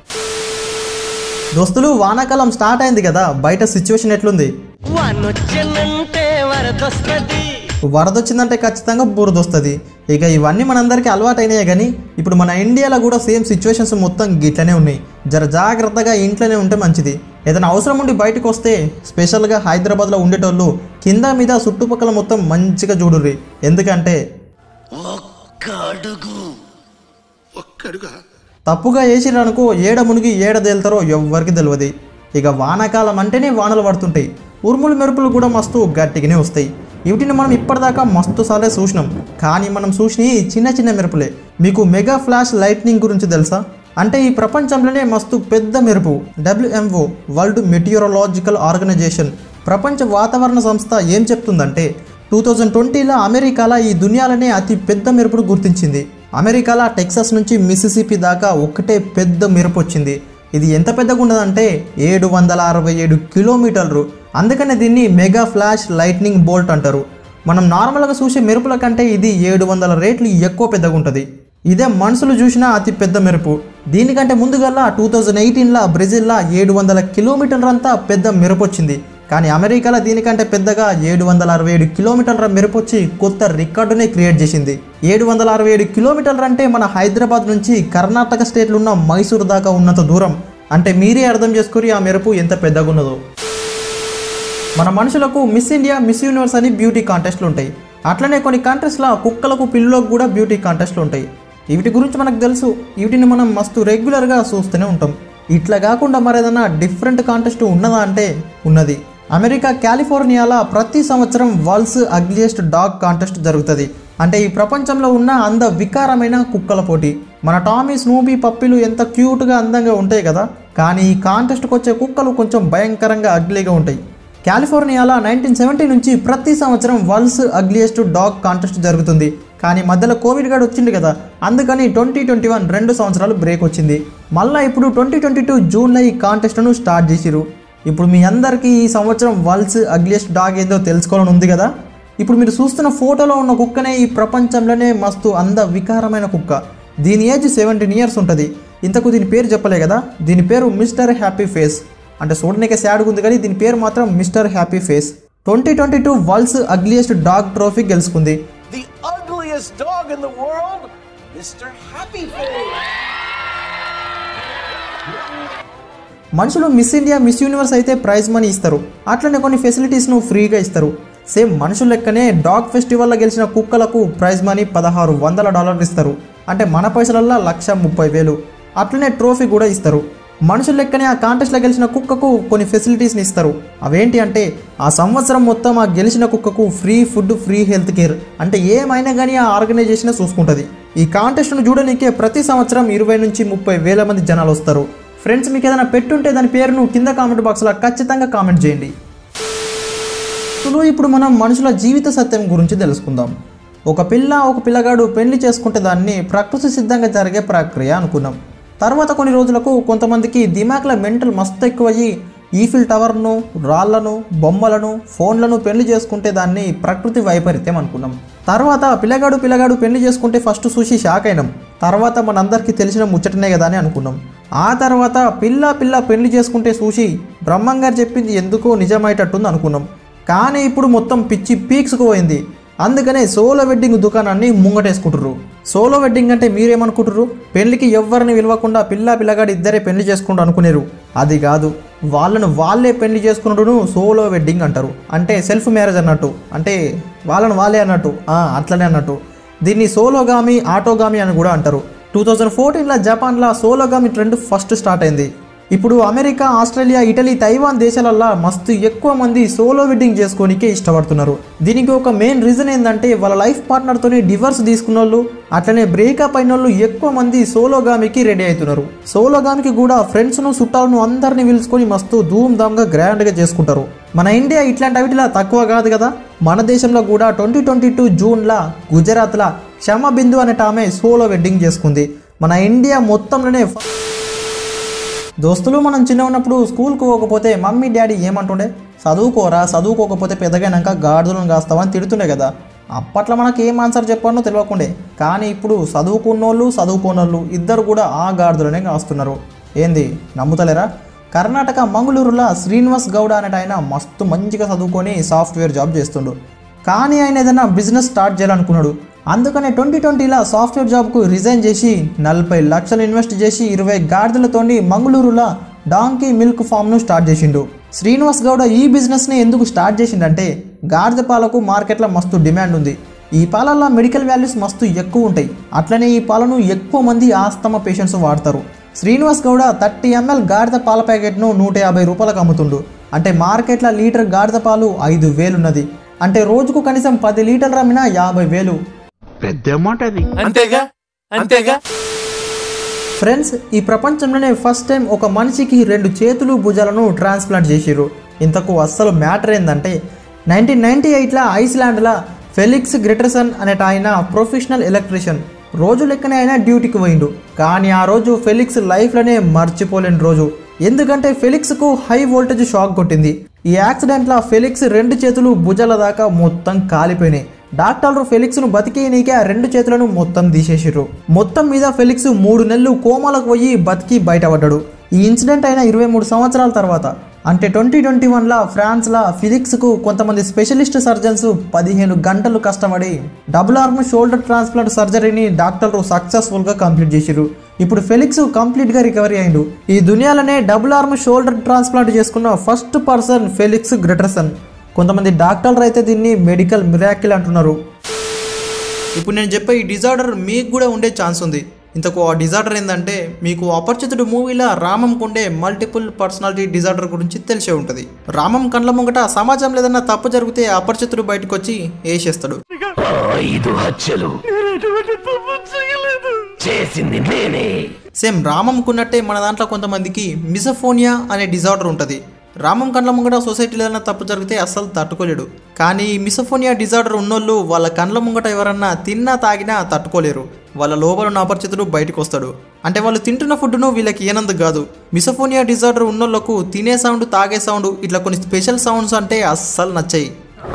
దోస్తులు వానాకాలం స్టార్ట్ అయింది కదా బయట సిచ్యువేషన్ ఎట్లుంది వానొచ్చినంటే వరదొస్తది వరద వచ్చిందంటే ఖచ్చితంగా బురద వస్తుంది ఇక ఇవన్నీ మనందరికీ అలవాటు అయినాయి కానీ ఇప్పుడు మన ఇండియాలో కూడా సేమ్ సిచ్యువేషన్స్ మొత్తం గిట్లనే ఉన్నాయి జర జాగ్రత్తగా ఇంట్లోనే ఉంటే మంచిది ఏదైనా అవసరం ఉండి బయటకు వస్తే స్పెషల్గా హైదరాబాద్లో ఉండేటోళ్ళు కింద మీద చుట్టుపక్కల మొత్తం మంచిగా చూడుర్రి ఎందుకంటే ఒక్క అడుగు ఒక్కడుగా తప్పుగా వేసిరనుకో ఏడ మునిగి ఏడ తేలుతారో ఎవ్వరికి తెలియదు ఇక వానాకాలం అంటేనే వానలు పడుతుంటాయి ఉరుములు మెరుపులు కూడా మస్తు గట్టిగానే వస్తాయి వీటిని మనం ఇప్పటిదాకా మస్తు సార్లే చూసినాం కానీ మనం చూసిన చిన్న చిన్న మెరుపులే మీకు మెగా ఫ్లాష్ లైట్నింగ్ గురించి తెలుసా అంటే ఈ ప్రపంచంలోనే మస్తు పెద్ద మెరుపు డబ్ల్యూఎంఓ వరల్డ్ మెటీరియలాజికల్ ఆర్గనైజేషన్ ప్రపంచ వాతావరణ సంస్థ ఏం చెప్తుందంటే టూ థౌజండ్ ట్వంటీలో అమెరికాలో ఈ దునియాలోనే అతి పెద్ద మెరుపును గుర్తించింది అమెరికాలో టెక్సాస్ నుంచి మిసిసిపి దాకా ఒక్కటే పెద్ద మెరుపు వచ్చింది ఇది ఎంత పెద్దగా ఉన్నదంటే ఏడు వందల అరవై ఏడు కిలోమీటర్లు అందుకనే దీన్ని మెగా ఫ్లాష్ లైట్నింగ్ బోల్ట్ అంటారు మనం నార్మల్గా చూసే మెరుపుల కంటే ఇది ఏడు వందల రేట్లు ఎక్కువ పెద్దగా ఉంటుంది ఇదే మనుషులు చూసిన అతి పెద్ద మెరుపు దీనికంటే ముందుగల్లా టూ థౌజండ్ ఎయిటీన్లో బ్రెజిల్లో ఏడు వందల కిలోమీటర్లంతా పెద్ద మెరుపు వచ్చింది కానీ అమెరికాలో దీనికంటే పెద్దగా ఏడు వందల అరవై ఏడు కిలోమీటర్ల మెరుపు వచ్చి కొత్త రికార్డుని క్రియేట్ చేసింది ఏడు వందల అరవై ఏడు కిలోమీటర్లు అంటే మన హైదరాబాద్ నుంచి కర్ణాటక స్టేట్లో ఉన్న మైసూరు దాకా ఉన్నంత దూరం అంటే మీరే అర్థం చేసుకుని ఆ మెరుపు ఎంత పెద్దగా ఉన్నదో మన మనుషులకు మిస్ ఇండియా మిస్ యూనివర్స్ అని బ్యూటీ కాంటెస్ట్లు ఉంటాయి అట్లనే కొన్ని కంట్రీస్లో కుక్కలకు పిల్లులకు కూడా బ్యూటీ కాంటెస్ట్లు ఉంటాయి వీటి గురించి మనకు తెలుసు వీటిని మనం మస్తు రెగ్యులర్గా చూస్తూనే ఉంటాం ఇట్లా కాకుండా మరేదైనా డిఫరెంట్ కాంటెస్ట్ ఉన్నదా అంటే ఉన్నది అమెరికా కాలిఫోర్నియాలో ప్రతి సంవత్సరం వరల్డ్స్ అగ్లియెస్ట్ డాగ్ కాంటెస్ట్ జరుగుతుంది అంటే ఈ ప్రపంచంలో ఉన్న అంద వికారమైన కుక్కల పోటీ మన టామీ స్నూబీ పప్పిలు ఎంత క్యూట్గా అందంగా ఉంటాయి కదా కానీ ఈ కాంటెస్ట్కి వచ్చే కుక్కలు కొంచెం భయంకరంగా అగ్లీగా ఉంటాయి కాలిఫోర్నియాలో నైన్టీన్ సెవెంటీ నుంచి ప్రతి సంవత్సరం వరల్డ్స్ అగ్లియెస్ట్ డాగ్ కాంటెస్ట్ జరుగుతుంది కానీ మధ్యలో కోవిడ్ గార్డ్ వచ్చింది కదా అందుకని ట్వంటీ ట్వంటీ వన్ రెండు సంవత్సరాలు బ్రేక్ వచ్చింది మళ్ళీ ఇప్పుడు ట్వంటీ ట్వంటీ టూ జూన్లో ఈ కాంటెస్ట్ను స్టార్ట్ చేసిరు ఇప్పుడు మీ అందరికీ ఈ సంవత్సరం వరల్డ్స్ అగ్లియెస్ట్ డాగ్ ఏందో తెలుసుకోవాలని ఉంది కదా ఇప్పుడు మీరు చూస్తున్న ఫోటోలో ఉన్న కుక్కనే ఈ ప్రపంచంలోనే మస్తు అంద వికారమైన కుక్క దీని ఏజ్ సెవెంటీన్ ఇయర్స్ ఉంటుంది ఇంతకు దీని పేరు చెప్పలే కదా దీని పేరు మిస్టర్ హ్యాపీ ఫేస్ అంటే చూడడానికి సాడ్గా ఉంది కానీ దీని పేరు మాత్రం Mr Happy Face twenty twenty two world's ugliest dog trophy గెలుచుకుంది the ugliest dog in the world, Mr. Happy Face. మనుషులు మిస్ ఇండియా మిస్ యూనివర్స్ అయితే ప్రైజ్ మనీ ఇస్తారు అట్లనే కొన్ని ఫెసిలిటీస్ను ఫ్రీగా ఇస్తారు సేమ్ మనుషుల లెక్కనే డాగ్ ఫెస్టివల్లో గెలిచిన కుక్కలకు ప్రైజ్ మనీ పదహారు వందల డాలర్లు ఇస్తారు అంటే మన పైసలల్లో లక్ష ముప్పై వేలు అట్లనే ట్రోఫీ కూడా ఇస్తారు మనుషుల లెక్కనే ఆ కాంటెస్ట్లో గెలిచిన కుక్కకు కొన్ని ఫెసిలిటీస్ని ఇస్తారు అవేంటి అంటే ఆ సంవత్సరం మొత్తం ఆ గెలిచిన కుక్కకు free food free health care అంటే ఏమైనా కానీ ఆ ఆర్గనైజేషన్ చూసుకుంటుంది ఈ కాంటెస్ట్ను చూడడానికే ప్రతి సంవత్సరం ఇరవై నుంచి ముప్పై వేల మంది జనాలు వస్తారు ఫ్రెండ్స్ మీకు ఏదైనా పెట్టుంటే దాని పేరును కింద కామెంట్ బాక్స్లో ఖచ్చితంగా కామెంట్ చేయండి అసలు ఇప్పుడు మనం మనుషుల జీవిత సత్యం గురించి తెలుసుకుందాం ఒక పిల్ల ఒక పిల్లగాడు పెళ్లి చేసుకుంటే దాన్ని ప్రకృతి సిద్ధంగా జరిగే ప్రక్రియ అనుకున్నాం తర్వాత కొన్ని రోజులకు కొంతమందికి దిమాక్ల మెంటల్ మస్తు ఎక్కువయ్యి ఈఫిల్ టవర్ను రాళ్లను బొమ్మలను ఫోన్లను పెళ్లి చేసుకుంటే దాన్ని ప్రకృతి వైపరీత్యం అనుకున్నాం తర్వాత పిల్లగాడు పిల్లగాడు పెళ్లి చేసుకుంటే ఫస్ట్ చూసి షాక్ అయినాం తర్వాత మనందరికీ తెలిసిన ముచ్చటనే కదా అని అనుకున్నాం ఆ తర్వాత పిల్ల పిల్ల పెళ్లి చేసుకుంటే చూసి బ్రహ్మంగారు చెప్పింది ఎందుకో నిజమయ్యేటట్టుంది అనుకున్నాం కానీ ఇప్పుడు మొత్తం పిచ్చి పీక్స్కు పోయింది అందుకనే సోలో వెడ్డింగ్ దుకాణాన్ని ముంగటేసుకుంటారు సోలో వెడ్డింగ్ అంటే మీరేమనుకుంటారు పెళ్లికి ఎవరిని పిలవకుండా పిల్ల పిల్లగాడు ఇద్దరే పెళ్లి చేసుకుంటూ అనుకునేరు అది కాదు వాళ్ళను వాళ్ళే పెళ్లి చేసుకున్నట్టును సోలో వెడ్డింగ్ అంటారు అంటే సెల్ఫ్ మ్యారేజ్ అన్నట్టు అంటే వాళ్ళను వాళ్ళే అన్నట్టు ఆ, అట్లనే అన్నట్టు దీన్ని సోలోగామి ఆటోగామి అని కూడా అంటారు టూ థౌజండ్ ఫోర్టీన్లో జపాన్లో సోలోగామి ట్రెండ్ ఫస్ట్ స్టార్ట్ అయింది ఇప్పుడు అమెరికా ఆస్ట్రేలియా ఇటలీ తైవాన్ దేశాలల్లో మస్తు ఎక్కువ మంది సోలో వెడ్డింగ్ చేసుకోనికే ఇష్టపడుతున్నారు దీనికి ఒక మెయిన్ రీజన్ ఏంటంటే వాళ్ళ లైఫ్ పార్ట్నర్తోనే డివర్స్ తీసుకున్న వాళ్ళు అట్లనే బ్రేకప్ అయిన వాళ్ళు ఎక్కువ మంది సోలోగామికి రెడీ అవుతున్నారు సోలోగామికి కూడా ఫ్రెండ్స్ను చుట్టాలను అందరిని పిలుచుకొని మస్తు ధూమ్ ధామ్గా గ్రాండ్గా చేసుకుంటారు మన ఇండియా ఇట్లాంటి అవిటిలా తక్కువ కాదు కదా మన దేశంలో కూడా ట్వంటీ ట్వంటీ టూ జూన్లా గుజరాత్లా క్షమ బిందు అనేట ఆమె సోలో వెడ్డింగ్ చేసుకుంది మన ఇండియా మొత్తంలోనే ఫ- దోస్తులు మనం చిన్న ఉన్నప్పుడు స్కూల్కి పోకపోతే మమ్మీ డాడీ ఏమంటుండే చదువుకోరా చదువుకోకపోతే పెద్దగైనాక గాడిదలను కాస్తావని తిడుతుండే కదా అప్పట్లో మనకి ఏం ఆన్సర్ చెప్పానో తెలియకుండే కానీ ఇప్పుడు చదువుకున్నోళ్ళు చదువుకోనోళ్ళు ఇద్దరు కూడా ఆ గాడిదలనే కాస్తున్నారు ఏంది నమ్ముతలేరా కర్ణాటక మంగళూరులో శ్రీనివాస్ గౌడ అనేట ఆయన మస్తు మంచిగా చదువుకొని సాఫ్ట్వేర్ జాబ్ చేస్తుండు కానీ ఆయన ఏదైనా బిజినెస్ స్టార్ట్ చేయాలనుకున్నాడు అందుకనే ట్వంటీ ట్వంటీలో సాఫ్ట్వేర్ జాబ్కు రిజైన్ చేసి నలభై లక్షలు ఇన్వెస్ట్ చేసి ఇరవై గాడిదలతోని మంగళూరులో డాంకీ మిల్క్ ఫామ్ను స్టార్ట్ చేసిండు శ్రీనివాస్ గౌడ ఈ బిజినెస్ని ఎందుకు స్టార్ట్ చేసిండంటే గాడిద పాలకు మార్కెట్లో మస్తు డిమాండ్ ఉంది ఈ పాలల్లో మెడికల్ వాల్యూస్ మస్తు ఎక్కువ ఉంటాయి అట్లనే ఈ పాలను ఎక్కువ మంది ఆస్తమా పేషెంట్స్ వాడతారు శ్రీనివాస్ గౌడ థర్టీ ఎంఎల్ గాడిద పాల ప్యాకెట్ను నూట యాభై రూపాయలకు అమ్ముతుండు అంటే మార్కెట్లో లీటర్ గాడిద పాలు ఐదు వేలున్నది అంటే రోజుకు కనీసం పది లీటర్లు అమ్మినా యాభై వేలు పెద్ద అమౌంట్ అది అంతేగా అంతేగా ఫ్రెండ్స్ ఈ ప్రపంచంలోనే ఫస్ట్ టైం ఒక మనిషికి రెండు చేతులు భుజాలను ట్రాన్స్ప్లాంట్ చేసిర్రు ఇంతకు అస్సలు మ్యాటర్ ఏంటంటే నైన్టీన్ నైన్టీ ఎయిట్లో ఐస్లాండ్లో ఫెలిక్స్ గ్రెటర్సన్ అనేట ఆయన ప్రొఫెషనల్ ఎలక్ట్రీషియన్ రోజు లెక్కనే ఆయన డ్యూటీకి పోయిండు కానీ ఆ రోజు ఫెలిక్స్ లైఫ్లోనే మర్చిపోలేని రోజు ఎందుకంటే ఫెలిక్స్కు హై వోల్టేజ్ షాక్ కొట్టింది ఈ యాక్సిడెంట్లో ఫెలిక్స్ రెండు చేతులు భుజాల దాకా మొత్తం కాలిపోయినాయి డాక్టర్లు ఫెలిక్స్ను బతికేయనీకే ఆ రెండు చేతులను మొత్తం తీసేసిర్రు మొత్తం మీద ఫెలిక్స్ మూడు నెలలు కోమాలకు పోయి బతికి బయటపడ్డాడు ఈ ఇన్సిడెంట్ అయిన ఇరవై మూడు సంవత్సరాల తర్వాత అంటే ట్వంటీ ట్వంటీ వన్లో ఫ్రాన్స్లో ఫిజిక్స్కు కొంతమంది స్పెషలిస్ట్ సర్జన్స్ పదిహేను గంటలు కష్టపడి డబుల్ ఆర్మ్ షోల్డర్ ట్రాన్స్ప్లాంట్ సర్జరీని డాక్టర్లు సక్సెస్ఫుల్గా కంప్లీట్ చేసిరు ఇప్పుడు ఫెలిక్స్ కంప్లీట్గా రికవరీ అయిండు ఈ దునియాలోనే డబుల్ ఆర్మ్ షోల్డర్ ట్రాన్స్ప్లాంట్ చేసుకున్న ఫస్ట్ పర్సన్ ఫెలిక్స్ గ్రెటర్సన్ కొంతమంది డాక్టర్లు అయితే దీన్ని మెడికల్ మిరాకిల్ అంటున్నారు ఇప్పుడు నేను చెప్పే ఈ డిజార్డర్ మీకు కూడా ఉండే ఛాన్స్ ఉంది ఇంతకు ఆ డిజార్డర్ ఏంటంటే మీకు అపరిచితుడు మూవీలో రామం ఉండే మల్టిపుల్ పర్సనాలిటీ డిజార్డర్ గురించి తెలిసే ఉంటుంది రామం కండ్ల ముంగట సమాజం లేదన్నా తప్పు జరిగితే అపరిచితుడు బయటకు వచ్చి వేసేస్తాడు ఐదు హత్యలు చేసింది నేనే సేమ్ రామంకున్నట్టే మన దాంట్లో కొంతమందికి మిసఫోనియా అనే డిజార్డర్ ఉంటుంది రామం కండ్ల ముంగట సొసైటీలో ఏదైనా తప్పు జరిగితే అస్సలు తట్టుకోలేడు కానీ ఈ మిసఫోనియా డిజార్డర్ ఉన్నోళ్ళు వాళ్ళ కండ్ల ముంగట ఎవరన్నా తిన్నా తాగినా తట్టుకోలేరు వాళ్ళ లోపల ఉన్న అపరిచితుడు బయటకు వస్తాడు అంటే వాళ్ళు తింటున్న ఫుడ్ను వీళ్ళకి ఏనందుకు కాదు మిసఫోనియా డిజార్డర్ ఉన్నోళ్ళకు తినే సౌండ్ తాగే సౌండ్ ఇట్లా కొన్ని స్పెషల్ సౌండ్స్ అంటే అస్సలు నచ్చాయి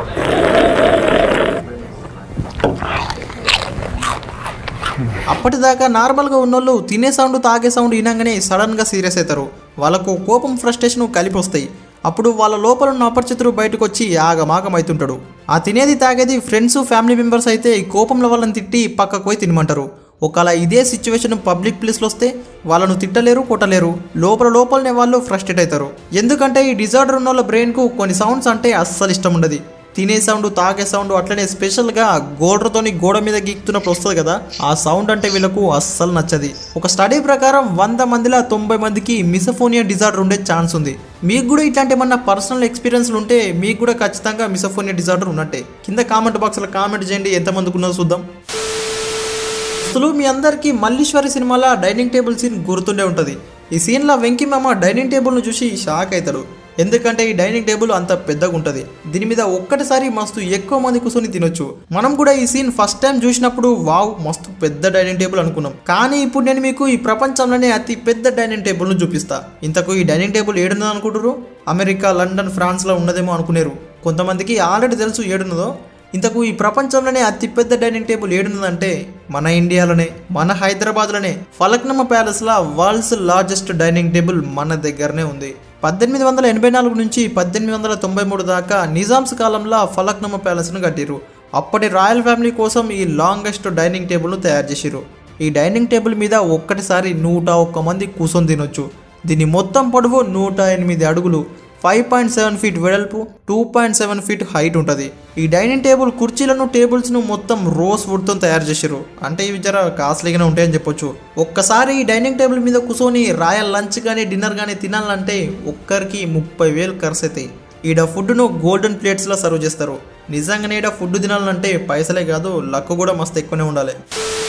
అప్పటిదాకా నార్మల్గా ఉన్నోళ్ళు తినే సౌండ్ తాగే సౌండ్ వినంగానే సడన్గా సీరియస్ అవుతారు వాళ్ళకు కోపం ఫ్రస్ట్రేషన్ కలిపి వస్తాయి అప్పుడు వాళ్ళ లోపల ఉన్న అపరిచితుడు బయటకు వచ్చి ఆగమాగం అవుతుంటాడు ఆ తినేది తాగేది ఫ్రెండ్స్ ఫ్యామిలీ మెంబర్స్ అయితే ఈ కోపంలో వాళ్ళని తిట్టి పక్కకు పోయి తినమంటారు ఒకవేళ ఇదే సిచ్యువేషన్ పబ్లిక్ ప్లేస్లో వస్తే వాళ్ళను తిట్టలేరు కొట్టలేరు లోపల లోపలనే వాళ్ళు ఫ్రస్ట్రేట్ అవుతారు ఎందుకంటే ఈ డిజార్డర్ ఉన్న వాళ్ళ బ్రెయిన్కు కొన్ని సౌండ్స్ అంటే అస్సలు ఇష్టం ఉండదు తినే సౌండ్ తాగే సౌండ్ అట్లనే స్పెషల్గా గోడతోని గోడ మీద గీక్తున్నప్పుడు వస్తుంది కదా ఆ సౌండ్ అంటే వీళ్ళకు అస్సలు నచ్చది ఒక స్టడీ ప్రకారం వంద మందిలో తొంభై మందికి మిసఫోనియా డిజార్డర్ ఉండే ఛాన్స్ ఉంది మీకు కూడా ఇట్లాంటి ఏమన్నా పర్సనల్ ఎక్స్పీరియన్స్లు ఉంటే మీకు కూడా ఖచ్చితంగా మిసఫోనియా డిజార్డర్ ఉన్నట్టే కింద కామెంట్ బాక్స్లో కామెంట్ చేయండి ఎంతమందికి ఉన్నదో చూద్దాం అసలు మీ అందరికీ మల్లీశ్వరి సినిమాలో డైనింగ్ టేబుల్ సీన్ గుర్తుండే ఉంటుంది ఈ సీన్లో వెంకీ మామ డైనింగ్ టేబుల్ను చూసి షాక్ అవుతాడు ఎందుకంటే ఈ డైనింగ్ టేబుల్ అంత పెద్దగా ఉంటుంది దీని మీద ఒక్కటిసారి మస్తు ఎక్కువ మంది కూర్చొని తినొచ్చు మనం కూడా ఈ సీన్ ఫస్ట్ టైం చూసినప్పుడు వావ్ మస్తు పెద్ద డైనింగ్ టేబుల్ అనుకున్నాం కానీ ఇప్పుడు నేను మీకు ఈ ప్రపంచంలోనే అతి పెద్ద డైనింగ్ టేబుల్ను చూపిస్తా ఇంతకు ఈ డైనింగ్ టేబుల్ ఏడున్నది అనుకుంటారు అమెరికా లండన్ ఫ్రాన్స్లో ఉన్నదేమో అనుకునేరు కొంతమందికి ఆల్రెడీ తెలుసు ఏడున్నదో ఇంతకు ఈ ప్రపంచంలోనే అతిపెద్ద డైనింగ్ టేబుల్ ఏడున్నదంటే మన ఇండియాలోనే మన హైదరాబాద్లోనే ఫలక్నమ్మ ప్యాలెస్లో వరల్డ్స్ లార్జెస్ట్ డైనింగ్ టేబుల్ మన దగ్గరనే ఉంది పద్దెనిమిది వందల ఎనభై నాలుగు నుంచి పద్దెనిమిది వందల తొంభై మూడు దాకా నిజామ్స్ కాలంలో ఫలక్నమ్మ ప్యాలెస్ను కట్టిరు అప్పటి రాయల్ ఫ్యామిలీ కోసం ఈ లాంగెస్ట్ డైనింగ్ టేబుల్ను తయారు చేసిరు ఈ డైనింగ్ టేబుల్ మీద ఒక్కటిసారి నూట ఒక్క మంది కూర్చొని తినొచ్చు దీని మొత్తం పొడవు నూట ఎనిమిది అడుగులు ఫైవ్ పాయింట్ సెవెన్ ఫీట్ వెడల్పు two point seven feet height ఉంటుంది ఈ డైనింగ్ టేబుల్ కుర్చీలను టేబుల్స్ను మొత్తం రోస్ వుడ్తో తయారు చేసారు అంటే ఇవి జర కాస్ట్లీగానే ఉంటాయని చెప్పొచ్చు ఒక్కసారి ఈ డైనింగ్ టేబుల్ మీద కూర్చొని రాయల్ లంచ్ కానీ డిన్నర్ కానీ తినాలంటే ఒక్కరికి ముప్పై వేలు ఖర్చు అవుతాయి ఈడ ఫుడ్ను గోల్డెన్ ప్లేట్స్లో సర్వ్ చేస్తారు నిజంగానే ఈడ ఫుడ్ తినాలంటే పైసలే కాదు లక్ కూడా మస్తు ఎక్కువనే ఉండాలి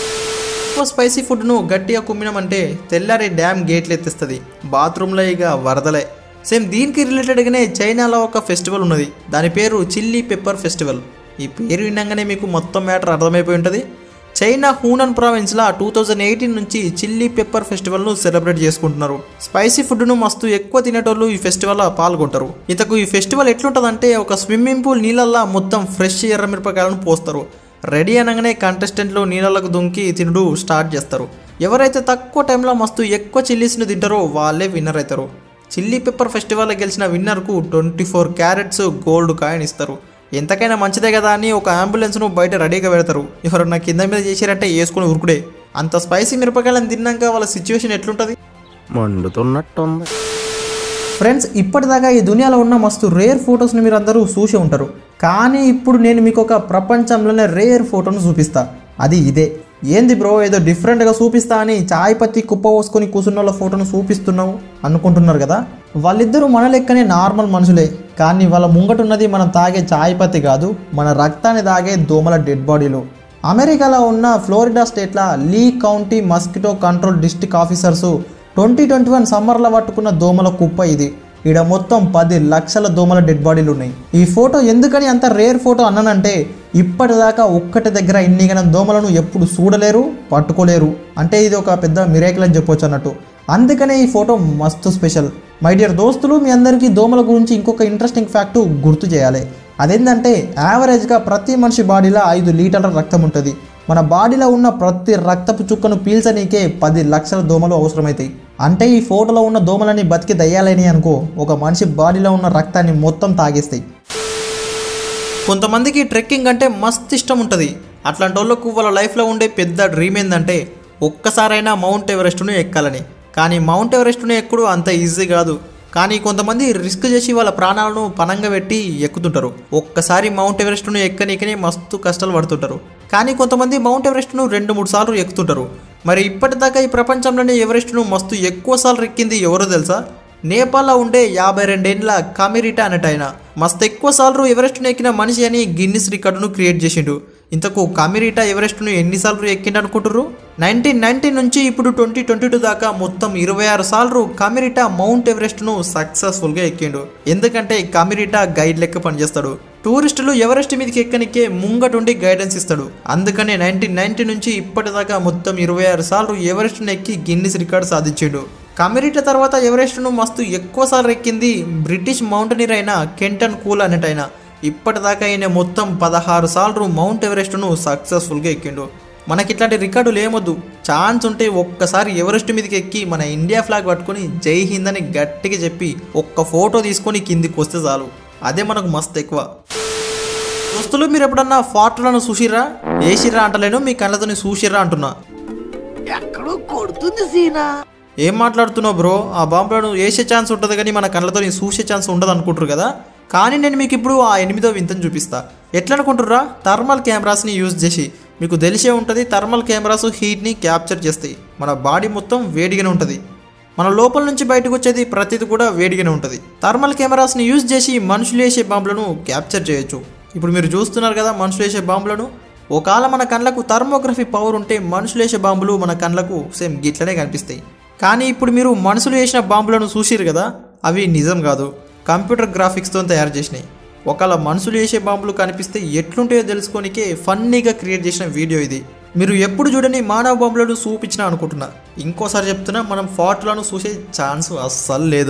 ఎక్కువ స్పైసీ ఫుడ్ను గట్టిగా కుమ్మినామంటే తెల్లారి డ్యామ్ గేట్లు ఎత్తిస్తుంది బాత్రూంలో ఇక వరదలే సేమ్ దీనికి రిలేటెడ్గానే చైనాలో ఒక ఫెస్టివల్ ఉన్నది దాని పేరు చిల్లీ పెప్పర్ ఫెస్టివల్ ఈ పేరు వినంగానే మీకు మొత్తం మ్యాటర్ అర్థమైపోయి ఉంటుంది చైనా హూనన్ ప్రావిన్స్లో టూ థౌజండ్ ఎయిటీన్ నుంచి చిల్లీ పెప్పర్ ఫెస్టివల్ను సెలబ్రేట్ చేసుకుంటున్నారు స్పైసీ ఫుడ్ను మస్తు ఎక్కువ తినేటోళ్ళు ఈ ఫెస్టివల్లో పాల్గొంటారు ఇంతకు ఈ ఫెస్టివల్ ఎట్లుంటుందంటే ఒక స్విమ్మింగ్ పూల్ నీళ్ళల్లో మొత్తం ఫ్రెష్ ఎర్ర మిరపకాయలను పోస్తారు రెడీ అనగానే కంటెస్టెంట్లు నీళ్ళకు దుంకి తినుడు స్టార్ట్ చేస్తారు ఎవరైతే తక్కువ టైంలో మస్తు ఎక్కువ చిల్లీస్ని తింటారో వాళ్ళే విన్నర్ అవుతారు చిల్లీ పెప్పర్ ఫెస్టివల్లో గెలిచిన విన్నర్కు twenty four carats gold coin ఇస్తారు ఎంతకైనా మంచిదే కదా అని ఒక అంబులెన్స్ను బయట రెడీగా పెడతారు ఎవరన్నా కింద మీద చేసారంటే వేసుకుని ఉరుకుడే అంత స్పైసీ మిరపకాయలను తిన్నాక వాళ్ళ సిచ్యువేషన్ ఎట్లుంటుంది మండుతున్నట్టుంది ఫ్రెండ్స్ ఇప్పటిదాకా ఈ దునియాలో ఉన్న మస్తు రేర్ ఫొటోస్ని మీరు అందరూ చూసి ఉంటారు కానీ ఇప్పుడు నేను మీకు ఒక ప్రపంచంలోనే రేర్ ఫోటోను చూపిస్తా అది ఇదే ఏంది బ్రో ఏదో డిఫరెంట్గా చూపిస్తా అని చాయ్ పత్తి కుప్ప పోసుకొని కూర్చున్న వాళ్ళ ఫోటోను చూపిస్తున్నావు అనుకుంటున్నారు కదా వాళ్ళిద్దరూ మన లెక్కనే నార్మల్ మనుషులే కానీ వాళ్ళ ముంగటున్నది మనం తాగే చాయ్ పత్తి కాదు మన రక్తాన్ని తాగే దోమల డెడ్ బాడీలు అమెరికాలో ఉన్న ఫ్లోరిడా స్టేట్ల Lee County mosquito control district officers twenty twenty one సమ్మర్లో పట్టుకున్న దోమల కుప్ప ఇది ఈడ మొత్తం పది లక్షల దోమల డెడ్ బాడీలు ఉన్నాయి ఈ ఫోటో ఎందుకని అంత రేర్ ఫోటో అన్నానంటే ఇప్పటిదాకా ఒక్కటి దగ్గర ఇన్ని గణం దోమలను ఎప్పుడు చూడలేరు పట్టుకోలేరు అంటే ఇది ఒక పెద్ద మిరేకల్ అని చెప్పొచ్చు అన్నట్టు అందుకనే ఈ ఫోటో మస్తు స్పెషల్ మై డియర్ దోస్తులు మీ అందరికీ దోమల గురించి ఇంకొక ఇంట్రెస్టింగ్ ఫ్యాక్ట్ గుర్తు చేయాలి అదేంటంటే యావరేజ్గా ప్రతి మనిషి బాడీలో ఐదు లీటర్ల రక్తం ఉంటుంది మన బాడీలో ఉన్న ప్రతి రక్తపు చుక్కను పీల్చనీకే పది లక్షల దోమలు అవసరమవుతాయి అంటే ఈ ఫోటోలో ఉన్న దోమలని బతికి దయ్యాలని అనుకో ఒక మనిషి బాడీలో ఉన్న రక్తాన్ని మొత్తం తాగేస్తాయి కొంతమందికి ట్రెక్కింగ్ అంటే మస్తు ఇష్టం ఉంటుంది అట్లాంటి వాళ్ళకు వాళ్ళ లైఫ్లో ఉండే పెద్ద డ్రీమ్ ఏంటంటే ఒక్కసారైనా మౌంట్ ఎవరెస్ట్ను ఎక్కాలని కానీ మౌంట్ ఎవరెస్ట్ను ఎక్కడు అంత ఈజీ కాదు కానీ కొంతమంది రిస్క్ చేసి వాళ్ళ ప్రాణాలను పనంగా పెట్టి ఎక్కుతుంటారు ఒక్కసారి మౌంట్ ఎవరెస్ట్ను ఎక్కనీకనే మస్తు కష్టాలు పడుతుంటారు కానీ కొంతమంది మౌంట్ ఎవరెస్ట్ను రెండు మూడు సార్లు ఎక్కుతుంటారు మరి ఇప్పటిదాకా ఈ ప్రపంచంలోనే ఎవరెస్ట్ను మస్తు ఎక్కువ సార్లు ఎక్కింది ఎవరో తెలుసా నేపాల్లో ఉండే యాభై రెండేండ్ల కమిరిటా అనటైన మస్తు ఎక్కువ సార్లు ఎవరెస్ట్ను ఎక్కిన మనిషి అని గిన్నిస్ రికార్డును క్రియేట్ చేసిండు ఇంతకు కమిరిటా ఎవరెస్ట్ను ఎన్నిసార్లు ఎక్కిండు అనుకుంటారు నైన్టీన్ నైన్టీ నుంచి ఇప్పుడు ట్వంటీ ట్వంటీ టూ దాకా మొత్తం ఇరవై ఆరు సార్లు కమిరిటా మౌంట్ ఎవరెస్ట్ను సక్సెస్ఫుల్గా ఎక్కిండు ఎందుకంటే కమిరిటా గైడ్ లెక్క పనిచేస్తాడు టూరిస్టులు ఎవరెస్ట్ మీదకి ఎక్కనికే ముంగటుండి గైడెన్స్ ఇస్తాడు అందుకనే నైన్టీన్ నైన్టీ నుంచి ఇప్పటిదాకా మొత్తం ఇరవై ఆరు సార్లు ఎవరెస్ట్ను ఎక్కి గిన్నిస్ రికార్డు సాధించాడు కమిరిటా తర్వాత ఎవరెస్ట్ను మస్తు ఎక్కువ సార్లు ఎక్కింది బ్రిటిష్ మౌంటనీర్ అయిన కెంటన్ కూల్ అనేటైన ఇప్పటిదాకా ఆయన మొత్తం పదహారు సార్లు మౌంట్ ఎవరెస్ట్ను సక్సెస్ఫుల్గా ఎక్కిండు మనకి ఇట్లాంటి రికార్డులు ఏమొద్దు ఛాన్స్ ఉంటే ఒక్కసారి ఎవరెస్ట్ మీదకి ఎక్కి మన ఇండియా ఫ్లాగ్ పట్టుకొని జై హింద్ అని గట్టిగా చెప్పి ఒక్క ఫోటో తీసుకొని కిందికి వస్తే చాలు అదే మనకు మస్తు ఎక్కువ దోస్తులు మీరు ఎప్పుడన్నా ఫార్ట్లను చూసిర్రా వేసిర్రా అంటలేను మీ కళ్ళతోని చూసిర్రా అంటున్నా ఎక్కడో కొడుతుంది సీనా ఏం మాట్లాడుతున్నావు బ్రో ఆ బాంబులను వేసే ఛాన్స్ ఉంటుంది కానీ మన కళ్ళతో చూసే ఛాన్స్ ఉండదు అనుకుంటారు కదా కానీ నేను మీకు ఇప్పుడు ఆ ఎనిమిదో వింతను చూపిస్తా ఎట్లా అనుకుంటుర్రా థర్మల్ కెమెరాస్ని యూజ్ చేసి మీకు తెలిసే ఉంటుంది థర్మల్ కెమెరాస్ హీట్ని క్యాప్చర్ చేస్తాయి మన బాడీ మొత్తం వేడిగానే ఉంటుంది మన లోపల నుంచి బయటకు వచ్చేది ప్రతిది కూడా వేడిగానే ఉంటుంది థర్మల్ కెమెరాస్ని యూజ్ చేసి మనుషులు వేసే బాంబులను క్యాప్చర్ చేయొచ్చు ఇప్పుడు మీరు చూస్తున్నారు కదా మనుషులు వేసే బాంబులను ఒకవేళ మన కళ్ళకు థర్మోగ్రఫీ పవర్ ఉంటే మనుషులు వేసే బాంబులు మన కళ్ళకు సేమ్ గిట్లనే కనిపిస్తాయి కానీ ఇప్పుడు మీరు మనుషులు వేసిన బాంబులను చూసిరు కదా అవి నిజం కాదు కంప్యూటర్ గ్రాఫిక్స్తో తయారు చేసినాయి ఒకవేళ మనుషులు వేసే బాంబులు కనిపిస్తే ఎట్లుంటాయో తెలుసుకోనికే ఫన్నీగా క్రియేట్ చేసిన వీడియో ఇది మీరు ఎప్పుడు చూడని మానవ బాంబులను చూపించిన అనుకుంటున్నా ఇంకోసారి చెప్తున్నా మనం ఫాట్లను చూసే ఛాన్స్ అస్సలు లేదు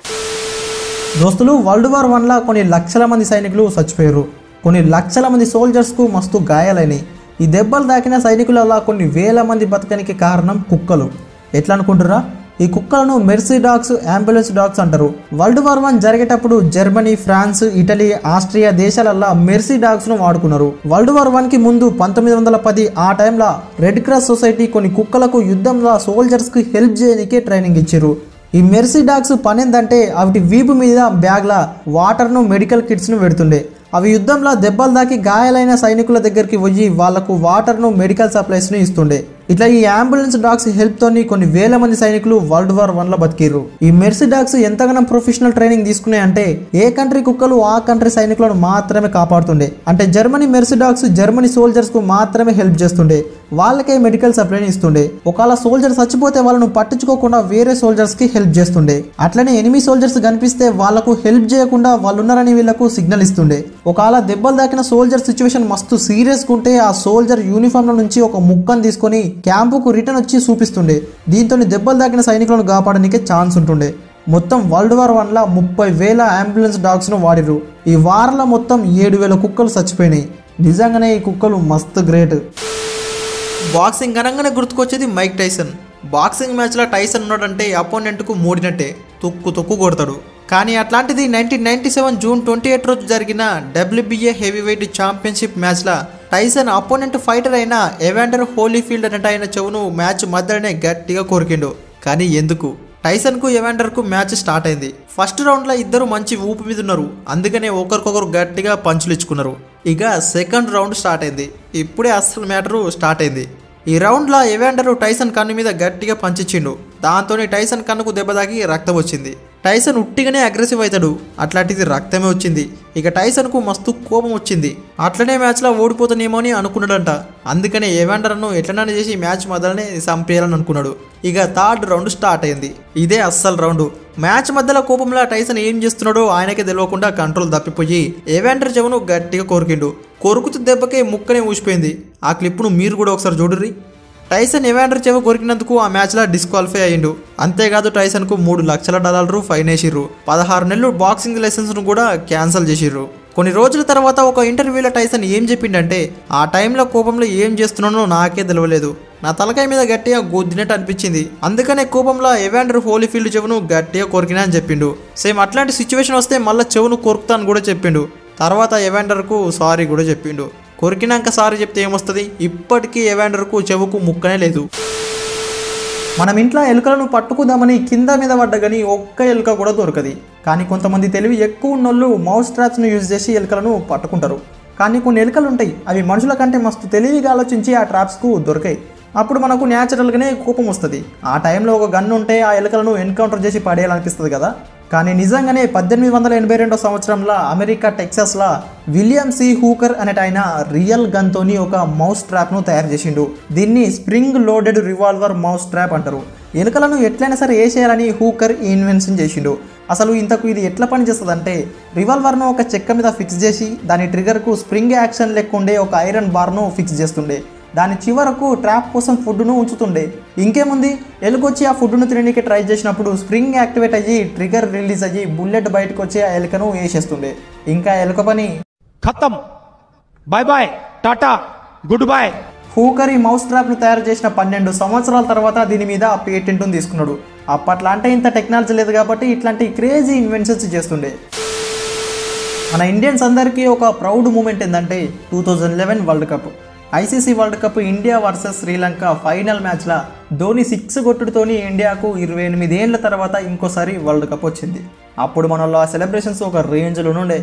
దోస్తులు వరల్డ్ వార్ వన్లా కొన్ని లక్షల మంది సైనికులు చచ్చిపోయారు కొన్ని లక్షల మంది సోల్జర్స్కు మస్తు గాయాలైనాయి ఈ దెబ్బలు తాకిన సైనికులలో కొన్ని వేల మంది బతకనికి కారణం కుక్కలు ఎట్లా అనుకుంటురా ఈ కుక్కలను మెర్సీ డాగ్స్ అంబులెన్స్ డాగ్స్ అంటారు వరల్డ్ వార్ వన్ జరిగేటప్పుడు జర్మనీ ఫ్రాన్స్ ఇటలీ ఆస్ట్రియా దేశాలల్లో మెర్సీ డాగ్స్ ను వాడుకున్నారు వరల్డ్ వార్ వన్ కి ముందు పంతొమ్మిది వందల పది ఆ టైంలో రెడ్ క్రాస్ సొసైటీ కొన్ని కుక్కలకు యుద్ధంలో సోల్జర్స్ కి హెల్ప్ చేయడానికే ట్రైనింగ్ ఇచ్చారు ఈ మెర్సీ డాగ్స్ పని ఏంటంటే అవిటి వీపు మీద బ్యాగ్ల వాటర్ను మెడికల్ కిట్స్ను పెడుతుండే అవి యుద్ధంలో దెబ్బలు దాకి గాయాలైన సైనికుల దగ్గరికి పోయి వాళ్లకు వాటర్ను మెడికల్ సప్లైస్ను ఇస్తుండే ఇట్లా ఈ అంబులెన్స్ డాగ్స్ హెల్ప్ తోని కొన్ని వేల మంది సైనికులు వరల్డ్ వార్ వన్ లో బతికిర్రు ఈ మెర్సీ డాగ్స్ ఎంతగానో ప్రొఫెషనల్ ట్రైనింగ్ తీసుకున్నాయి అంటే ఏ కంట్రీ కుక్కలు ఆ కంట్రీ సైనికులను మాత్రమే కాపాడుతుండే అంటే Germany mercy dogs Germany soldiers కు మాత్రమే హెల్ప్ చేస్తుండే వాళ్ళకే మెడికల్ సప్లైని ఇస్తుండే ఒకవేళ సోల్జర్ చచ్చిపోతే వాళ్ళను పట్టించుకోకుండా వేరే సోల్జర్స్ కి హెల్ప్ చేస్తుండే అట్లనే ఎనిమి సోల్జర్స్ కనిపిస్తే వాళ్ళకు హెల్ప్ చేయకుండా వాళ్ళు ఉన్నారని వీళ్ళకు సిగ్నల్ ఇస్తుండే ఒకవేళ దెబ్బలు దాకిన సోల్జర్ సిచ్యువేషన్ మస్తు సీరియస్ ఉంటే ఆ సోల్జర్ యూనిఫామ్ నుంచి ఒక ముక్కను తీసుకొని క్యాంపుకు రిటర్న్ వచ్చి చూపిస్తుండే దీంతో దెబ్బలు దాకిన సైనికులను కాపాడడానికి ఛాన్స్ ఉంటుండే మొత్తం వరల్డ్ వార్ వన్లా ముప్పై వేల అంబులెన్స్ డాగ్స్ను వాడిరు ఈ వారంలో మొత్తం ఏడు వేల కుక్కలు చచ్చిపోయినాయి నిజంగానే ఈ కుక్కలు మస్తు గ్రేట్ బాక్సింగ్ అనగానే గుర్తుకొచ్చేది మైక్ టైసన్ బాక్సింగ్ మ్యాచ్లో టైసన్ ఉన్నాడంటే అపోనెంట్కు మూడినట్టే తుక్కు తుక్కు కొడతాడు కానీ అట్లాంటిది nineteen ninety seven June twenty eight రోజు జరిగిన డబ్ల్యూబీఏ హెవీ వెయిట్ ఛాంపియన్షిప్ మ్యాచ్లో టైసన్ అపోనెంట్ ఫైటర్ అయిన ఎవాండర్ హోలీఫీల్డ్ అనేట ఆయన చెవును మ్యాచ్ మధ్యలోనే గట్టిగా కొరికిండు కానీ ఎందుకు టైసన్కు ఎవాండర్కు మ్యాచ్ స్టార్ట్ అయింది ఫస్ట్ రౌండ్లో ఇద్దరు మంచి ఊపు మీద ఉన్నారు అందుకనే ఒకరికొకరు గట్టిగా పంచులు ఇచ్చుకున్నారు ఇక సెకండ్ రౌండ్ స్టార్ట్ అయింది ఇప్పుడే అసలు మ్యాటరు స్టార్ట్ అయింది ఈ రౌండ్లో ఎవాండర్ టైసన్ కన్ను మీద గట్టిగా పంచిచ్చిండు దాంతోనే టైసన్ కన్నుకు దెబ్బ తాకి రక్తం వచ్చింది టైసన్ ఉట్టిగానే అగ్రెసివ్ అవుతాడు అట్లాంటిది రక్తమే వచ్చింది ఇక టైసన్కు మస్తు కోపం వచ్చింది అట్లనే మ్యాచ్లో ఓడిపోతానేమో అని అనుకున్నాడంట అందుకనే ఎవాండర్ను ఎట్లనైనా చేసి మ్యాచ్ మొదలనే చంపేయాలని అనుకున్నాడు ఇక థర్డ్ రౌండ్ స్టార్ట్ అయింది ఇదే అస్సలు రౌండ్ మ్యాచ్ మధ్యలో కోపంలో టైసన్ ఏం చేస్తున్నాడో ఆయనకే తెలియకుండా కంట్రోల్ తప్పిపోయి ఎవాండర్ చెవును గట్టిగా కొరికిండు కొరుకుతూ దెబ్బకే ముక్కనే ఊసిపోయింది ఆ క్లిప్ను మీరు కూడా ఒకసారి చూడుర్రి టైసన్ ఎవాండర్ చెవ కొరికినందుకు ఆ మ్యాచ్లో డిస్క్వాలిఫై అయ్యిండు అంతేకాదు టైసన్కు మూడు లక్షల డాలర్లు ఫైన్ వేసిర్రు పదహారు నెలలు బాక్సింగ్ లైసెన్స్ను కూడా క్యాన్సిల్ చేసిర్రు కొన్ని రోజుల తర్వాత ఒక ఇంటర్వ్యూలో టైసన్ ఏం చెప్పిండంటే ఆ టైంలో కోపంలో ఏం చేస్తున్నానో నాకే తెలియలేదు నా తలకాయ మీద గట్టిగా గుద్దినట్టు అనిపించింది అందుకనే కోపంలో ఎవాండర్ హోలీఫీల్డ్ చెవును గట్టిగా కొరికినా అని చెప్పిండు సేమ్ అట్లాంటి సిచ్యువేషన్ వస్తే మళ్ళీ చెవును కొరుకుతా అని కూడా చెప్పిండు తర్వాత ఎవాండర్కు సారీ కూడా చెప్పిండు కొరికినాక సారీ చెప్తే ఏమొస్తుంది ఇప్పటికీ ఎవాండర్కు చెవుకు ముక్కనే లేదు మనం ఇంట్లో ఎలుకలను పట్టుకుందామని కింద మీద పడ్డ కానీ ఒక్క ఎలుక కూడా దొరకది కానీ కొంతమంది తెలివి ఎక్కువ ఉన్నోళ్ళు మౌస్ ట్రాప్స్ను యూజ్ చేసి ఎలుకలను పట్టుకుంటారు కానీ కొన్ని ఎలుకలు ఉంటాయి అవి మనుషుల కంటే మస్తు తెలివిగా ఆలోచించి ఆ ట్రాప్స్కు దొరికాయి అప్పుడు మనకు న్యాచురల్గానే కోపం వస్తుంది ఆ టైంలో ఒక గన్ ఉంటే ఆ ఎలుకలను ఎన్కౌంటర్ చేసి పడేయాలనిపిస్తుంది కదా కానీ నిజంగానే పద్దెనిమిది వందల ఎనభై రెండో సంవత్సరంలో అమెరికా టెక్సాస్లో విలియం సి హూకర్ అనేట ఆయన రియల్ గన్తోని ఒక మౌస్ ట్రాప్ను తయారు చేసిండు దీన్ని spring loaded revolver mouse trap అంటారు ఎలుకలను ఎట్లయినా సరే వేసేయాలని హూకర్ ఈ ఇన్వెన్షన్ చేసిండు అసలు ఇంతకు ఇది ఎట్లా పనిచేస్తుందంటే రివాల్వర్ను ఒక చెక్క మీద ఫిక్స్ చేసి దాని ట్రిగర్కు స్ప్రింగ్ యాక్షన్ లెక్కుండే ఒక ఐరన్ బార్ను ఫిక్స్ చేస్తుండే దాని చివరకు ట్రాప్ కోసం ఫుడ్ను ఉంచుతుండే ఇంకేముంది ఎలుకొచ్చి ఆ ఫుడ్ను తినడానికి ట్రై చేసినప్పుడు స్ప్రింగ్ యాక్టివేట్ అయ్యి ట్రిగర్ రిలీజ్ అయ్యి బుల్లెట్ బయటకు వచ్చి ఆ ఎలుకను వేసేస్తుండే ఇంకా ఎలుక పని खत्म bye bye tata goodbye Hooker ఈ మౌస్ ట్రాప్ను తయారు చేసిన పన్నెండు సంవత్సరాల తర్వాత దీని మీద పేటెంట్ను తీసుకున్నాడు అప్పట్లో అంటే ఇంత టెక్నాలజీ లేదు కాబట్టి ఇట్లాంటి క్రేజీ ఇన్వెన్షన్స్ చేస్తుండే మన ఇండియన్స్ అందరికీ ఒక ప్రౌడ్ మూమెంట్ ఏంటంటే two thousand eleven world cup ICC world cup India versus Sri Lanka final మ్యాచ్లో ధోని సిక్స్ కొట్టుడుతోని ఇండియాకు ఇరవై ఎనిమిది ఏళ్ళ తర్వాత ఇంకోసారి వరల్డ్ కప్ వచ్చింది అప్పుడు మనలో ఆ సెలబ్రేషన్స్ ఒక రేంజ్లో ఉండే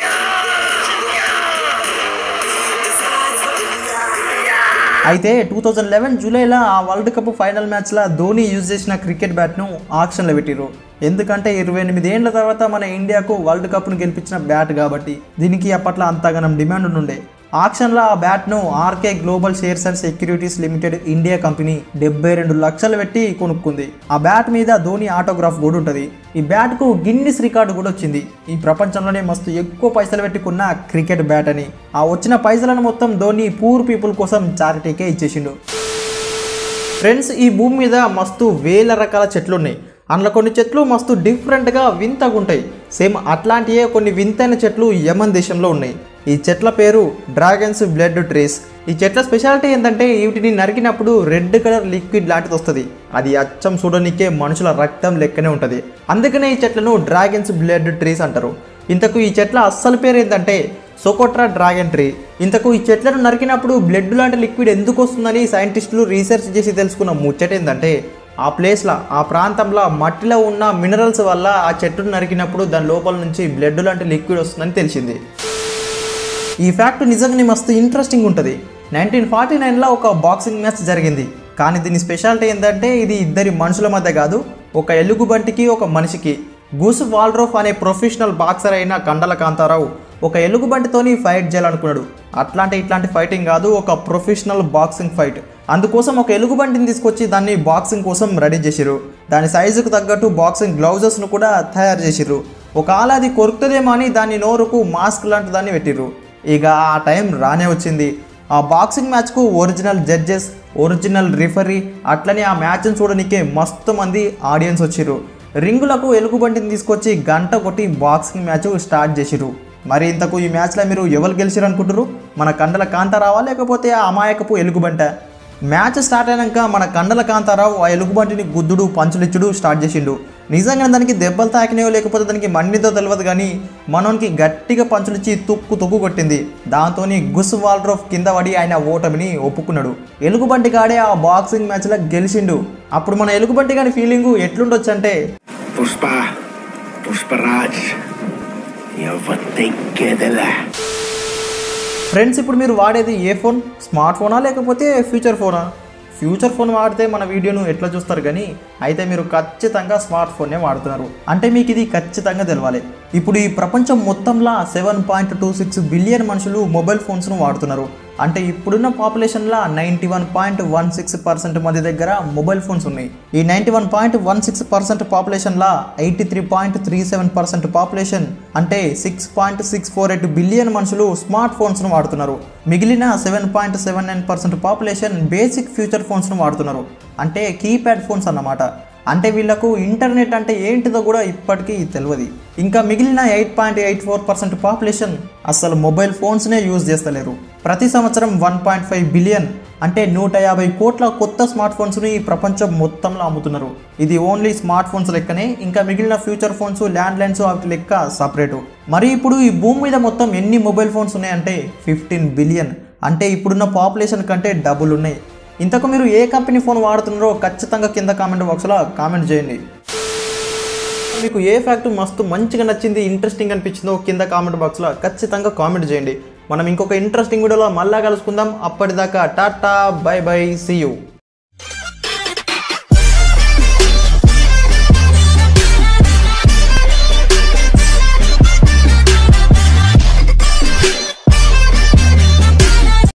అయితే టూ థౌజండ్ లెవెన్ జూలైలో ఆ వరల్డ్ కప్ ఫైనల్ మ్యాచ్లో ధోని యూజ్ చేసిన క్రికెట్ బ్యాట్ను ఆక్షన్లో పెట్టిరు ఎందుకంటే ఇరవై ఎనిమిది ఏళ్ళ తర్వాత మన ఇండియాకు వరల్డ్ కప్ను గెలిపించిన బ్యాట్ కాబట్టి దీనికి అప్పట్లో అంతగానం డిమాండ్ ఉండే ఆక్షన్లో ఆ బ్యాట్ను RK global shares and securities limited India company డెబ్బై రెండు లక్షలు పెట్టి కొనుక్కుంది ఆ బ్యాట్ మీద ధోని ఆటోగ్రాఫ్ కూడా ఉంటుంది ఈ బ్యాట్కు గిన్నిస్ రికార్డు కూడా వచ్చింది ఈ ప్రపంచంలోనే మస్తు ఎక్కువ పైసలు పెట్టి కొన్న క్రికెట్ బ్యాట్ అని ఆ వచ్చిన పైసలను మొత్తం ధోని పూర్ పీపుల్ కోసం చారిటీకే ఇచ్చేసిండు ఫ్రెండ్స్ ఈ భూమి మీద మస్తు వేల రకాల చెట్లు ఉన్నాయి అందులో కొన్ని చెట్లు మస్తు డిఫరెంట్గా వింతగా ఉంటాయి సేమ్ అట్లాంటివే కొన్ని వింతైన చెట్లు యమన్ దేశంలో ఉన్నాయి ఈ చెట్ల పేరు డ్రాగన్స్ బ్లడ్ ట్రీస్ ఈ చెట్ల స్పెషాలిటీ ఏంటంటే వీటిని నరికినప్పుడు రెడ్ కలర్ లిక్విడ్ లాంటిది వస్తుంది అది అచ్చం చూడనికే మనుషుల రక్తం లెక్కనే ఉంటుంది అందుకనే ఈ చెట్లను డ్రాగన్స్ బ్లడ్ ట్రీస్ అంటారు ఇంతకు ఈ చెట్ల అస్సలు పేరు ఏంటంటే సోకోట్రా డ్రాగన్ ట్రీ ఇంతకు ఈ చెట్లను నరికినప్పుడు బ్లడ్ లాంటి లిక్విడ్ ఎందుకు వస్తుందని సైంటిస్టులు రీసెర్చ్ చేసి తెలుసుకున్న ముచ్చట ఏంటంటే ఆ ప్లేస్లో ఆ ప్రాంతంలో మట్టిలో ఉన్న మినరల్స్ వల్ల ఆ చెట్టును నరికినప్పుడు దాని లోపల నుంచి బ్లడ్ లాంటి లిక్విడ్ వస్తుందని తెలిసింది ఈ ఫ్యాక్ట్ నిజంగానే మస్తు ఇంట్రెస్టింగ్ ఉంటుంది నైన్టీన్ ఫార్టీ నైన్లో ఒక బాక్సింగ్ మ్యాచ్ జరిగింది కానీ దీని స్పెషాలిటీ ఏంటంటే ఇది ఇద్దరి మనుషుల మధ్య కాదు ఒక ఎలుగుబంటికి ఒక మనిషికి గూస్ వాల్డ్రోఫ్ అనే ప్రొఫెషనల్ బాక్సర్ అయిన కండల కాంతారావు ఒక ఎలుగుబంటితోని ఫైట్ చేయాలనుకున్నాడు అట్లాంటి ఇట్లాంటి ఫైటింగ్ కాదు ఒక ప్రొఫెషనల్ బాక్సింగ్ ఫైట్ అందుకోసం ఒక ఎలుగుబంటిని తీసుకొచ్చి దాన్ని బాక్సింగ్ కోసం రెడీ చేసిరు దాని సైజుకు తగ్గట్టు బాక్సింగ్ గ్లౌజెస్ను కూడా తయారు చేసిర్రు ఒకవేళ అది కొరుకుతుందేమో అని దాని నోరుకు మాస్క్ లాంటి దాన్ని పెట్టిర్రు ఇక ఆ టైం రానే వచ్చింది ఆ బాక్సింగ్ మ్యాచ్కు ఒరిజినల్ జడ్జెస్ ఒరిజినల్ రిఫరీ అట్లనే ఆ మ్యాచ్ను చూడనికే మస్తు మంది ఆడియన్స్ వచ్చిర్రు రింగులకు ఎలుగుబంటిని తీసుకొచ్చి గంట కొట్టి బాక్సింగ్ మ్యాచ్ స్టార్ట్ చేసిర్రు మరి ఇంతకు ఈ మ్యాచ్లో మీరు ఎవరు గెలిచిరు అనుకుంటారు మన కండల కాంతారావా లేకపోతే ఆ అమాయకపు ఎలుగుబంట మ్యాచ్ స్టార్ట్ అయినాక మన కండల కాంతారావు ఆ ఎలుగుబంటిని గుద్దుడు పంచులిచ్చుడు స్టార్ట్ చేసిండు నిజంగా దానికి దెబ్బలు తాకినాయో లేకపోతే దానికి మండితో తెలియదు కానీ మనోనికి గట్టిగా పంచులిచ్చి తుక్కు తుక్కు కొట్టింది దాంతో గుస్ వాల్డ్రోఫ్ కింద పడి ఆయన ఓటమిని ఒప్పుకున్నాడు ఎలుగుబంటి కాడే ఆ బాక్సింగ్ మ్యాచ్లో గెలిచిండు అప్పుడు మన ఎలుగుబంటి గాని ఫీలింగు ఎట్లుండొచ్చు అంటే పుష్ప పుష్పరాజ్ ఎవరికెదలా ఫ్రెండ్స్ ఇప్పుడు మీరు వాడేది ఏ ఫోన్ స్మార్ట్ ఫోనా లేకపోతే ఫ్యూచర్ ఫోనా ఫ్యూచర్ ఫోన్ వాడితే మన వీడియోను ఎట్లా చూస్తారు కానీ అయితే మీరు ఖచ్చితంగా స్మార్ట్ ఫోన్నే వాడుతున్నారు అంటే మీకు ఇది ఖచ్చితంగా తెలవాలి ఇప్పుడు ఈ ప్రపంచం మొత్తంలో seven point two six billion మనుషులు మొబైల్ ఫోన్స్ను వాడుతున్నారు అంటే ఇప్పుడున్న పాపులేషన్లో ninety one point one six percent మంది దగ్గర మొబైల్ ఫోన్స్ ఉన్నాయి ఈ ninety one point one six percent పాపులేషన్లో eighty three point three seven percent population అంటే six point six four eight billion మనుషులు స్మార్ట్ ఫోన్స్ను వాడుతున్నారు మిగిలిన seven point seven nine percent population basic future ఫోన్స్ను వాడుతున్నారు అంటే కీప్యాడ్ ఫోన్స్ అన్నమాట అంటే వీళ్ళకు ఇంటర్నెట్ అంటే ఏంటిదో కూడా ఇప్పటికీ తెలియదు ఇంకా మిగిలిన eight point eight four percent population అసలు మొబైల్ ఫోన్స్నే యూజ్ చేస్తలేరు ప్రతి సంవత్సరం వన్ పాయింట్ ఫైవ్ బిలియన్ అంటే నూట యాభై కోట్ల కొత్త స్మార్ట్ ఫోన్స్ని ఈ ప్రపంచం మొత్తంలో అమ్ముతున్నారు ఇది ఓన్లీ స్మార్ట్ ఫోన్స్ లెక్కనే ఇంకా మిగిలిన ఫ్యూచర్ ఫోన్స్ ల్యాండ్ లైన్స్ వాటి లెక్క సపరేటు మరి ఇప్పుడు ఈ భూమి మీద మొత్తం ఎన్ని మొబైల్ ఫోన్స్ ఉన్నాయంటే ఫిఫ్టీన్ బిలియన్ అంటే ఇప్పుడున్న పాపులేషన్ కంటే డబుల్ ఉన్నాయి ఇంతకు మీరు ఏ కంపెనీ ఫోన్ వాడుతున్నారో ఖచ్చితంగా కింద కామెంట్ బాక్స్లో కామెంట్ చేయండి మీకు ఏ ఫ్యాక్ట్ మస్తు మంచిగా నచ్చింది ఇంట్రెస్టింగ్ అనిపించిందో కింద కామెంట్ బాక్స్లో ఖచ్చితంగా కామెంట్ చేయండి మనం ఇంకొక ఇంట్రెస్టింగ్ వీడియోలో మళ్ళా కలుసుకుందాం అప్పటిదాకా tata bye bye see you